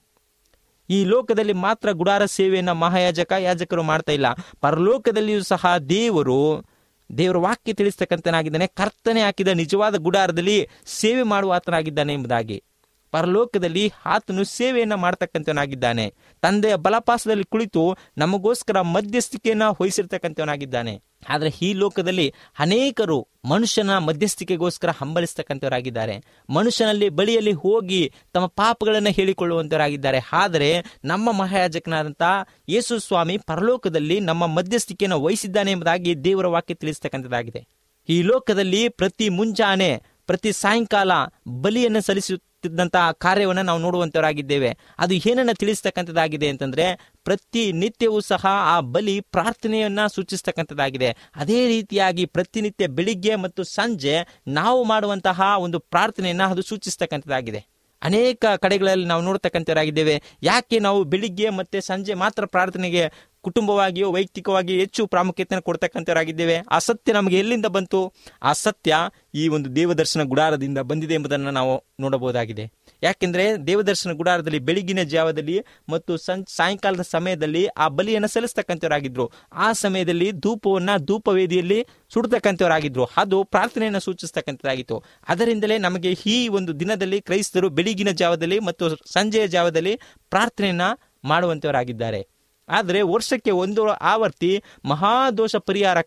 ಈ ಲೋಕದಲ್ಲಿ ಮಾತ್ರ ಗುಡಾರ ಸೇವೆಯನ್ನ ಮಹಾಯಾಜಕ ಯಾಜಕರು ಮಾಡ್ತಾ ಇಲ್ಲ ಪರಲೋಕದಲ್ಲಿಯೂ ಸಹ ದೇವರು ದೇವರ ವಾಕ್ಯ ತಿಳಿಸ್ತಕ್ಕಂಥನಾಗಿದ್ದಾನೆ ಕರ್ತನೆ ಹಾಕಿದ ನಿಜವಾದ ಗುಡಾರದಲ್ಲಿ ಸೇವೆ ಮಾಡುವ ಆತನಾಗಿದ್ದಾನೆ ಎಂಬುದಾಗಿ ಪರಲೋಕದಲ್ಲಿ ಆತನು ಸೇವೆಯನ್ನ ಮಾಡ್ತಕ್ಕಂಥವನಾಗಿದ್ದಾನೆ ತಂದೆಯ ಬಲಪಾಸದಲ್ಲಿ ಕುಳಿತು ನಮಗೋಸ್ಕರ ಮಧ್ಯಸ್ಥಿಕೆಯನ್ನ ವಹಿಸಿರ್ತಕ್ಕಂಥವನಾಗಿದ್ದಾನೆ ಆದರೆ ಈ ಲೋಕದಲ್ಲಿ ಅನೇಕರು ಮನುಷ್ಯನ ಮಧ್ಯಸ್ಥಿಕೆಗೋಸ್ಕರ ಹಂಬಲಿಸ್ತಕ್ಕಂಥವರಾಗಿದ್ದಾರೆ ಮನುಷ್ಯನಲ್ಲಿ ಬಳಿಯಲ್ಲಿ ಹೋಗಿ ತಮ್ಮ ಪಾಪಗಳನ್ನು ಹೇಳಿಕೊಳ್ಳುವಂತವರಾಗಿದ್ದಾರೆ ಆದರೆ ನಮ್ಮ ಮಹಾಯಾಜಕನಾದಂಥ ಯೇಸು ಸ್ವಾಮಿ ಪರಲೋಕದಲ್ಲಿ ನಮ್ಮ ಮಧ್ಯಸ್ಥಿಕೆಯನ್ನು ವಹಿಸಿದ್ದಾನೆ ಎಂಬುದಾಗಿ ದೇವರ ವಾಕ್ಯ ತಿಳಿಸ್ತಕ್ಕಂಥದ್ದಾಗಿದೆ ಈ ಲೋಕದಲ್ಲಿ ಪ್ರತಿ ಮುಂಜಾನೆ ಪ್ರತಿ ಸಾಯಂಕಾಲ ಬಲಿಯನ್ನು ಸಲ್ಲಿಸುತ್ತಿದ್ದಂತಹ ಕಾರ್ಯವನ್ನು ನಾವು ನೋಡುವಂತವರಾಗಿದ್ದೇವೆ ಅದು ಏನನ್ನ ತಿಳಿಸ್ತಕ್ಕಂಥದ್ದಾಗಿದೆ ಅಂತಂದ್ರೆ ಪ್ರತಿ ನಿತ್ಯವೂ ಸಹ ಆ ಬಲಿ ಪ್ರಾರ್ಥನೆಯನ್ನ ಸೂಚಿಸ್ತಕ್ಕಂಥದ್ದಾಗಿದೆ ಅದೇ ರೀತಿಯಾಗಿ ಪ್ರತಿನಿತ್ಯ ಬೆಳಿಗ್ಗೆ ಮತ್ತು ಸಂಜೆ ನಾವು ಮಾಡುವಂತಹ ಒಂದು ಪ್ರಾರ್ಥನೆಯನ್ನ ಅದು ಸೂಚಿಸ್ತಕ್ಕಂಥದ್ದಾಗಿದೆ ಅನೇಕ ಕಡೆಗಳಲ್ಲಿ ನಾವು ನೋಡ್ತಕ್ಕಂಥವರಾಗಿದ್ದೇವೆ ಯಾಕೆ ನಾವು ಬೆಳಿಗ್ಗೆ ಮತ್ತೆ ಸಂಜೆ ಮಾತ್ರ ಪ್ರಾರ್ಥನೆಗೆ ಕುಟುಂಬವಾಗಿಯೋ ವೈಯಕ್ತಿಕವಾಗಿ ಹೆಚ್ಚು ಪ್ರಾಮುಖ್ಯತೆಯನ್ನು ಕೊಡ್ತಕ್ಕಂಥವರಾಗಿದ್ದೇವೆ ಆ ಸತ್ಯ ನಮಗೆ ಎಲ್ಲಿಂದ ಬಂತು ಆ ಸತ್ಯ ಈ ಒಂದು ದೇವದರ್ಶನ ಗುಡಾರದಿಂದ ಬಂದಿದೆ ಎಂಬುದನ್ನು ನಾವು ನೋಡಬಹುದಾಗಿದೆ ಯಾಕೆಂದ್ರೆ ದೇವದರ್ಶನ ಗುಡಾರದಲ್ಲಿ ಬೆಳಗಿನ ಜಾವದಲ್ಲಿ ಮತ್ತು ಸಂ ಸಾಯಂಕಾಲದ ಸಮಯದಲ್ಲಿ ಆ ಬಲಿಯನ್ನು ಸಲ್ಲಿಸ್ತಕ್ಕಂಥವರಾಗಿದ್ರು ಆ ಸಮಯದಲ್ಲಿ ಧೂಪವನ್ನ ಧೂಪವೇದಿಯಲ್ಲಿ ಸುಡ್ತಕ್ಕಂಥವರಾಗಿದ್ರು ಅದು ಪ್ರಾರ್ಥನೆಯನ್ನು ಸೂಚಿಸ್ತಕ್ಕಂಥದ್ದಾಗಿತ್ತು ಅದರಿಂದಲೇ ನಮಗೆ ಈ ಒಂದು ದಿನದಲ್ಲಿ ಕ್ರೈಸ್ತರು ಬೆಳಗಿನ ಜಾವದಲ್ಲಿ ಮತ್ತು ಸಂಜೆಯ ಜಾವದಲ್ಲಿ ಪ್ರಾರ್ಥನೆಯನ್ನ ಮಾಡುವಂತವರಾಗಿದ್ದಾರೆ ಆದರೆ ವರ್ಷಕ್ಕೆ ಒಂದು ಆವರ್ತಿ ಮಹಾದೋಷ ಪರಿಹಾರಕ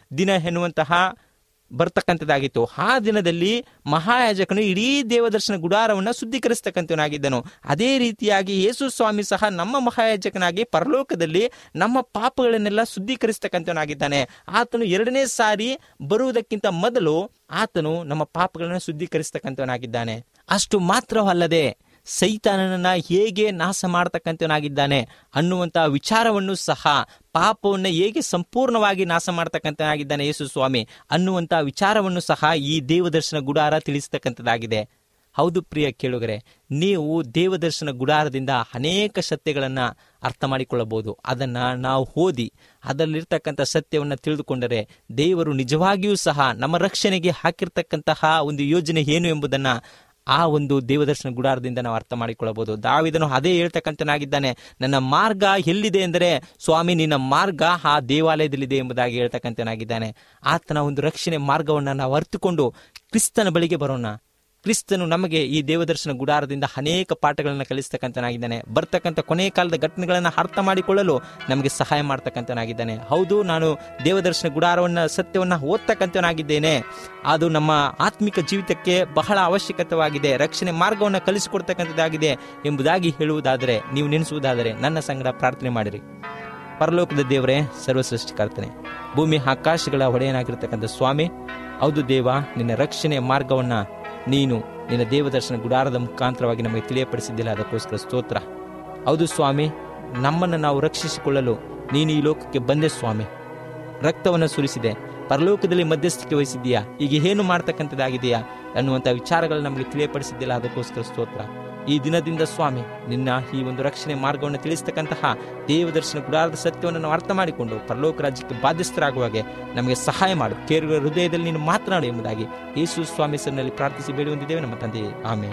ದಿನ ಎನ್ನುವಂತಹ ಬರ್ತಕ್ಕಂಥದ್ದಾಗಿತ್ತು ಆ ದಿನದಲ್ಲಿ ಮಹಾಯಾಜಕನು ಇಡೀ ದೇವದರ್ಶನ ಗುಡಾರವನ್ನು ಶುದ್ಧೀಕರಿಸ್ತಕ್ಕಂಥವನಾಗಿದ್ದನು ಅದೇ ರೀತಿಯಾಗಿ ಯೇಸು ಸ್ವಾಮಿ ಸಹ ನಮ್ಮ ಮಹಾಯಾಜಕನಾಗಿ ಪರಲೋಕದಲ್ಲಿ ನಮ್ಮ ಪಾಪಗಳನ್ನೆಲ್ಲ ಶುದ್ಧೀಕರಿಸ್ತಕ್ಕಂಥವನಾಗಿದ್ದಾನೆ ಆತನು ಎರಡನೇ ಸಾರಿ ಬರುವುದಕ್ಕಿಂತ ಮೊದಲು ಆತನು ನಮ್ಮ ಪಾಪಗಳನ್ನು ಶುದ್ಧೀಕರಿಸ್ತಕ್ಕಂಥವನಾಗಿದ್ದಾನೆ ಅಷ್ಟು ಮಾತ್ರವಲ್ಲದೆ ಸೈತಾನನನ್ನ ಹೇಗೆ ನಾಶ ಮಾಡತಕ್ಕಂಥವನಾಗಿದ್ದಾನೆ ಅನ್ನುವಂತಹ ವಿಚಾರವನ್ನು ಸಹ ಪಾಪವನ್ನು ಹೇಗೆ ಸಂಪೂರ್ಣವಾಗಿ ನಾಶ ಮಾಡತಕ್ಕಂಥನಾಗಿದ್ದಾನೆ ಯೇಸು ಸ್ವಾಮಿ ಅನ್ನುವಂತಹ ವಿಚಾರವನ್ನು ಸಹ ಈ ದೇವದರ್ಶನ ಗುಡಾರ ತಿಳಿಸ್ತಕ್ಕಂಥದ್ದಾಗಿದೆ ಹೌದು ಪ್ರಿಯ ಕೇಳುಗರೆ ನೀವು ದೇವದರ್ಶನ ಗುಡಾರದಿಂದ ಅನೇಕ ಸತ್ಯಗಳನ್ನು ಅರ್ಥ ಮಾಡಿಕೊಳ್ಳಬಹುದು ಅದನ್ನು ನಾವು ಓದಿ ಅದರಲ್ಲಿರ್ತಕ್ಕಂಥ ಸತ್ಯವನ್ನು ತಿಳಿದುಕೊಂಡರೆ ದೇವರು ನಿಜವಾಗಿಯೂ ಸಹ ನಮ್ಮ ರಕ್ಷಣೆಗೆ ಹಾಕಿರ್ತಕ್ಕಂತಹ ಒಂದು ಯೋಜನೆ ಏನು ಎಂಬುದನ್ನು ಆ ಒಂದು ದೇವದರ್ಶನ ಗುಡಾರದಿಂದ ನಾವು ಅರ್ಥ ಮಾಡಿಕೊಳ್ಳಬಹುದು ದಾವಿದನು ಅದೇ ಹೇಳ್ತಕ್ಕಂಥನಾಗಿದ್ದಾನೆ ನನ್ನ ಮಾರ್ಗ ಎಲ್ಲಿದೆ ಎಂದರೆ ಸ್ವಾಮಿ ನಿನ್ನ ಮಾರ್ಗ ಆ ದೇವಾಲಯದಲ್ಲಿದೆ ಎಂಬುದಾಗಿ ಹೇಳ್ತಕ್ಕಂಥನಾಗಿದ್ದಾನೆ ಆತನ ಒಂದು ರಕ್ಷಣೆ ಮಾರ್ಗವನ್ನು ನಾವು ಅರ್ಥಕೊಂಡು ಕ್ರಿಸ್ತನ ಬಳಿಗೆ ಬರೋಣ ಕ್ರಿಸ್ತನು ನಮಗೆ ಈ ದೇವದರ್ಶನ ಗುಡಾರದಿಂದ ಅನೇಕ ಪಾಠಗಳನ್ನು ಕಲಿಸ್ತಕ್ಕಂಥನಾಗಿದ್ದಾನೆ ಬರ್ತಕ್ಕಂಥ ಕೊನೆಯ ಕಾಲದ ಘಟನೆಗಳನ್ನು ಅರ್ಥ ಮಾಡಿಕೊಳ್ಳಲು ನಮಗೆ ಸಹಾಯ ಮಾಡ್ತಕ್ಕಂಥನಾಗಿದ್ದಾನೆ ಹೌದು ನಾನು ದೇವದರ್ಶನ ಗುಡಾರವನ್ನು ಸತ್ಯವನ್ನು ಓದ್ತಕ್ಕಂಥನಾಗಿದ್ದೇನೆ ಅದು ನಮ್ಮ ಆತ್ಮಿಕ ಜೀವಿತಕ್ಕೆ ಬಹಳ ಅವಶ್ಯಕತೆವಾಗಿದೆ ರಕ್ಷಣೆ ಮಾರ್ಗವನ್ನು ಕಲಿಸಿಕೊಡ್ತಕ್ಕಂಥದ್ದಾಗಿದೆ ಎಂಬುದಾಗಿ ಹೇಳುವುದಾದರೆ ನೀವು ನೆನೆಸುವುದಾದರೆ ನನ್ನ ಸಂಗಡ ಪ್ರಾರ್ಥನೆ ಮಾಡಿರಿ ಪರಲೋಕದ ದೇವರೇ ಸರ್ವ ಸೃಷ್ಟಿಕರ್ತನೆ ಭೂಮಿ ಆಕಾಶಗಳ ಒಡೆಯನಾಗಿರ್ತಕ್ಕಂಥ ಸ್ವಾಮಿ ಹೌದು ದೇವ ನಿನ್ನ ರಕ್ಷಣೆ ಮಾರ್ಗವನ್ನ ನೀನು ನಿನ್ನ ದೇವದರ್ಶನ ಗುಡಾರದ ಮುಖಾಂತರವಾಗಿ ನಮಗೆ ತಿಳಿಯಪಡಿಸಿದ್ದಿಲ್ಲ ಅದಕ್ಕೋಸ್ಕರ ಸ್ತೋತ್ರ ಹೌದು ಸ್ವಾಮಿ ನಮ್ಮನ್ನು ನಾವು ರಕ್ಷಿಸಿಕೊಳ್ಳಲು ನೀನು ಈ ಲೋಕಕ್ಕೆ ಬಂದೆ ಸ್ವಾಮಿ ರಕ್ತವನ್ನು ಸುರಿಸಿದೆ ಪರಲೋಕದಲ್ಲಿ ಮಧ್ಯಸ್ಥಿಕೆ ವಹಿಸಿದ್ದೀಯಾ ಈಗ ಏನು ಮಾಡ್ತಕ್ಕಂಥದ್ದಾಗಿದೆಯಾ ಅನ್ನುವಂಥ ವಿಚಾರಗಳು ನಮಗೆ ತಿಳಿಯಪಡಿಸಿದ್ದಿಲ್ಲ ಅದಕ್ಕೋಸ್ಕರ ಸ್ತೋತ್ರ ಈ ದಿನದಿಂದ ಸ್ವಾಮಿ ನಿನ್ನ ಈ ಒಂದು ರಕ್ಷಣೆ ಮಾರ್ಗವನ್ನು ತಿಳಿಸ್ತಕ್ಕಂತಹ ದೇವದರ್ಶನ ಗುಡಾರದ ಸತ್ಯವನ್ನು ನಾವು ಅರ್ಥ ಮಾಡಿಕೊಂಡು ಪರಲೋಕ ರಾಜ್ಯಕ್ಕೆ ಬಾಧ್ಯಸ್ಥರಾಗುವಾಗೆ ನಮಗೆ ಸಹಾಯ ಮಾಡು ಕೇಳುವ ಹೃದಯದಲ್ಲಿ ನೀನು ಮಾತನಾಡು ಎಂಬುದಾಗಿ ಯೇಸು ಸ್ವಾಮಿ ಸನ್ನಲ್ಲಿ ಪ್ರಾರ್ಥಿಸಿ ಬೇಡಿ ಹೊಂದಿದ್ದೇವೆ ನಮ್ಮ ತಂದೆ ಆಮೇಲೆ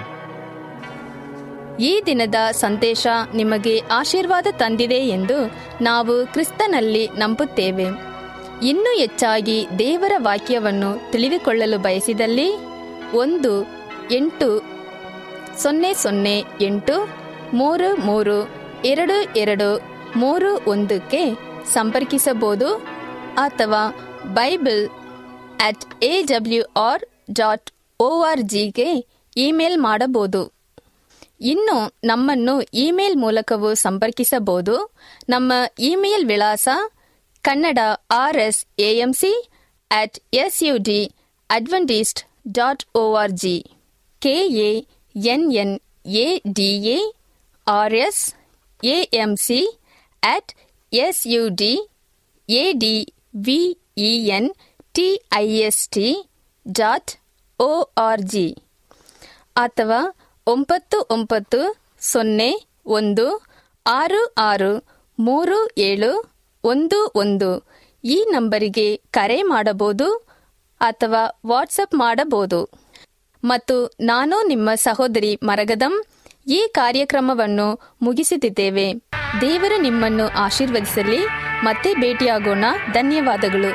ಈ ದಿನದ ಸಂದೇಶ ನಿಮಗೆ ಆಶೀರ್ವಾದ ತಂದಿದೆ ಎಂದು ನಾವು ಕ್ರಿಸ್ತನಲ್ಲಿ ನಂಬುತ್ತೇವೆ ಇನ್ನೂ ಹೆಚ್ಚಾಗಿ ದೇವರ ವಾಕ್ಯವನ್ನು ತಿಳಿದುಕೊಳ್ಳಲು ಬಯಸಿದಲ್ಲಿ ಒಂದು ಎಂಟು ಸೊನ್ನೆ ಸೊನ್ನೆ ಎಂಟು ಮೂರು ಮೂರು ಎರಡು ಎರಡು ಮೂರು ಒಂದಕ್ಕೆ ಸಂಪರ್ಕಿಸಬಹುದು ಅಥವಾ bible at A W R dot O R ಜಿಗೆ ಇಮೇಲ್ ಮಾಡಬಹುದು ಇನ್ನು ನಮ್ಮನ್ನು ಇಮೇಲ್ ಮೂಲಕವೂ ಸಂಪರ್ಕಿಸಬಹುದು ನಮ್ಮ ಇಮೇಲ್ ವಿಳಾಸ Kannada R S AMC at S U D Adventist dot O R G K A N N A D A R S AMC at S U D A D V E N T I S T dot O R G ಅಥವಾ ಒಂಬತ್ತು ಒಂಬತ್ತು ಸೊನ್ನೆ ಒಂದು ಆರು ಆರು ಮೂರು ಏಳು ಒಂದು ಒಂದು ಈ ನಂಬರಿಗೆ ಕರೆ ಮಾಡಬಹುದು ಅಥವಾ ವಾಟ್ಸಪ್ ಮಾಡಬಹುದು ಮತ್ತು ನಾನು ನಿಮ್ಮ ಸಹೋದರಿ ಮರಗದಂ ಈ ಕಾರ್ಯಕ್ರಮವನ್ನು ಮುಗಿಸುತ್ತಿದ್ದೇವೆ ದೇವರು ನಿಮ್ಮನ್ನು ಆಶೀರ್ವದಿಸಲಿ ಮತ್ತೆ ಭೇಟಿಯಾಗೋಣ ಧನ್ಯವಾದಗಳು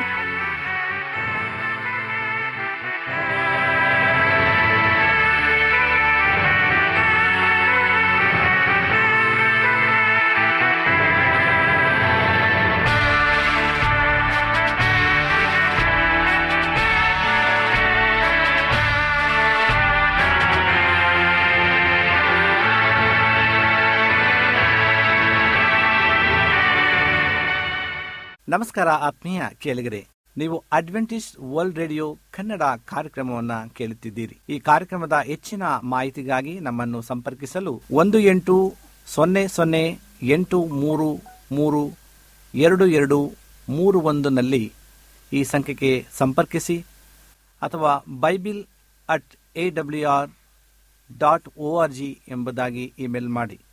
ನಮಸ್ಕಾರ ಆತ್ಮೀಯ ಕೇಳಿಗರೆ ನೀವು ಅಡ್ವೆಂಟಿಸ್ಟ್ ವರ್ಲ್ಡ್ ರೇಡಿಯೋ ಕನ್ನಡ ಕಾರ್ಯಕ್ರಮವನ್ನ ಕೇಳುತ್ತಿದ್ದೀರಿ ಈ ಕಾರ್ಯಕ್ರಮದ ಹೆಚ್ಚಿನ ಮಾಹಿತಿಗಾಗಿ ನಮ್ಮನ್ನು ಸಂಪರ್ಕಿಸಲು ಒಂದು ಎಂಟು ಸೊನ್ನೆ ಸೊನ್ನೆ ಎಂಟು ಮೂರು ಮೂರು ಎರಡು ಎರಡು ಮೂರು ಒಂದನಲ್ಲಿ ಈ ಸಂಖ್ಯೆಗೆ ಸಂಪರ್ಕಿಸಿ ಅಥವಾ bible at A W R dot O R G ಎಂಬುದಾಗಿ ಇಮೇಲ್ ಮಾಡಿ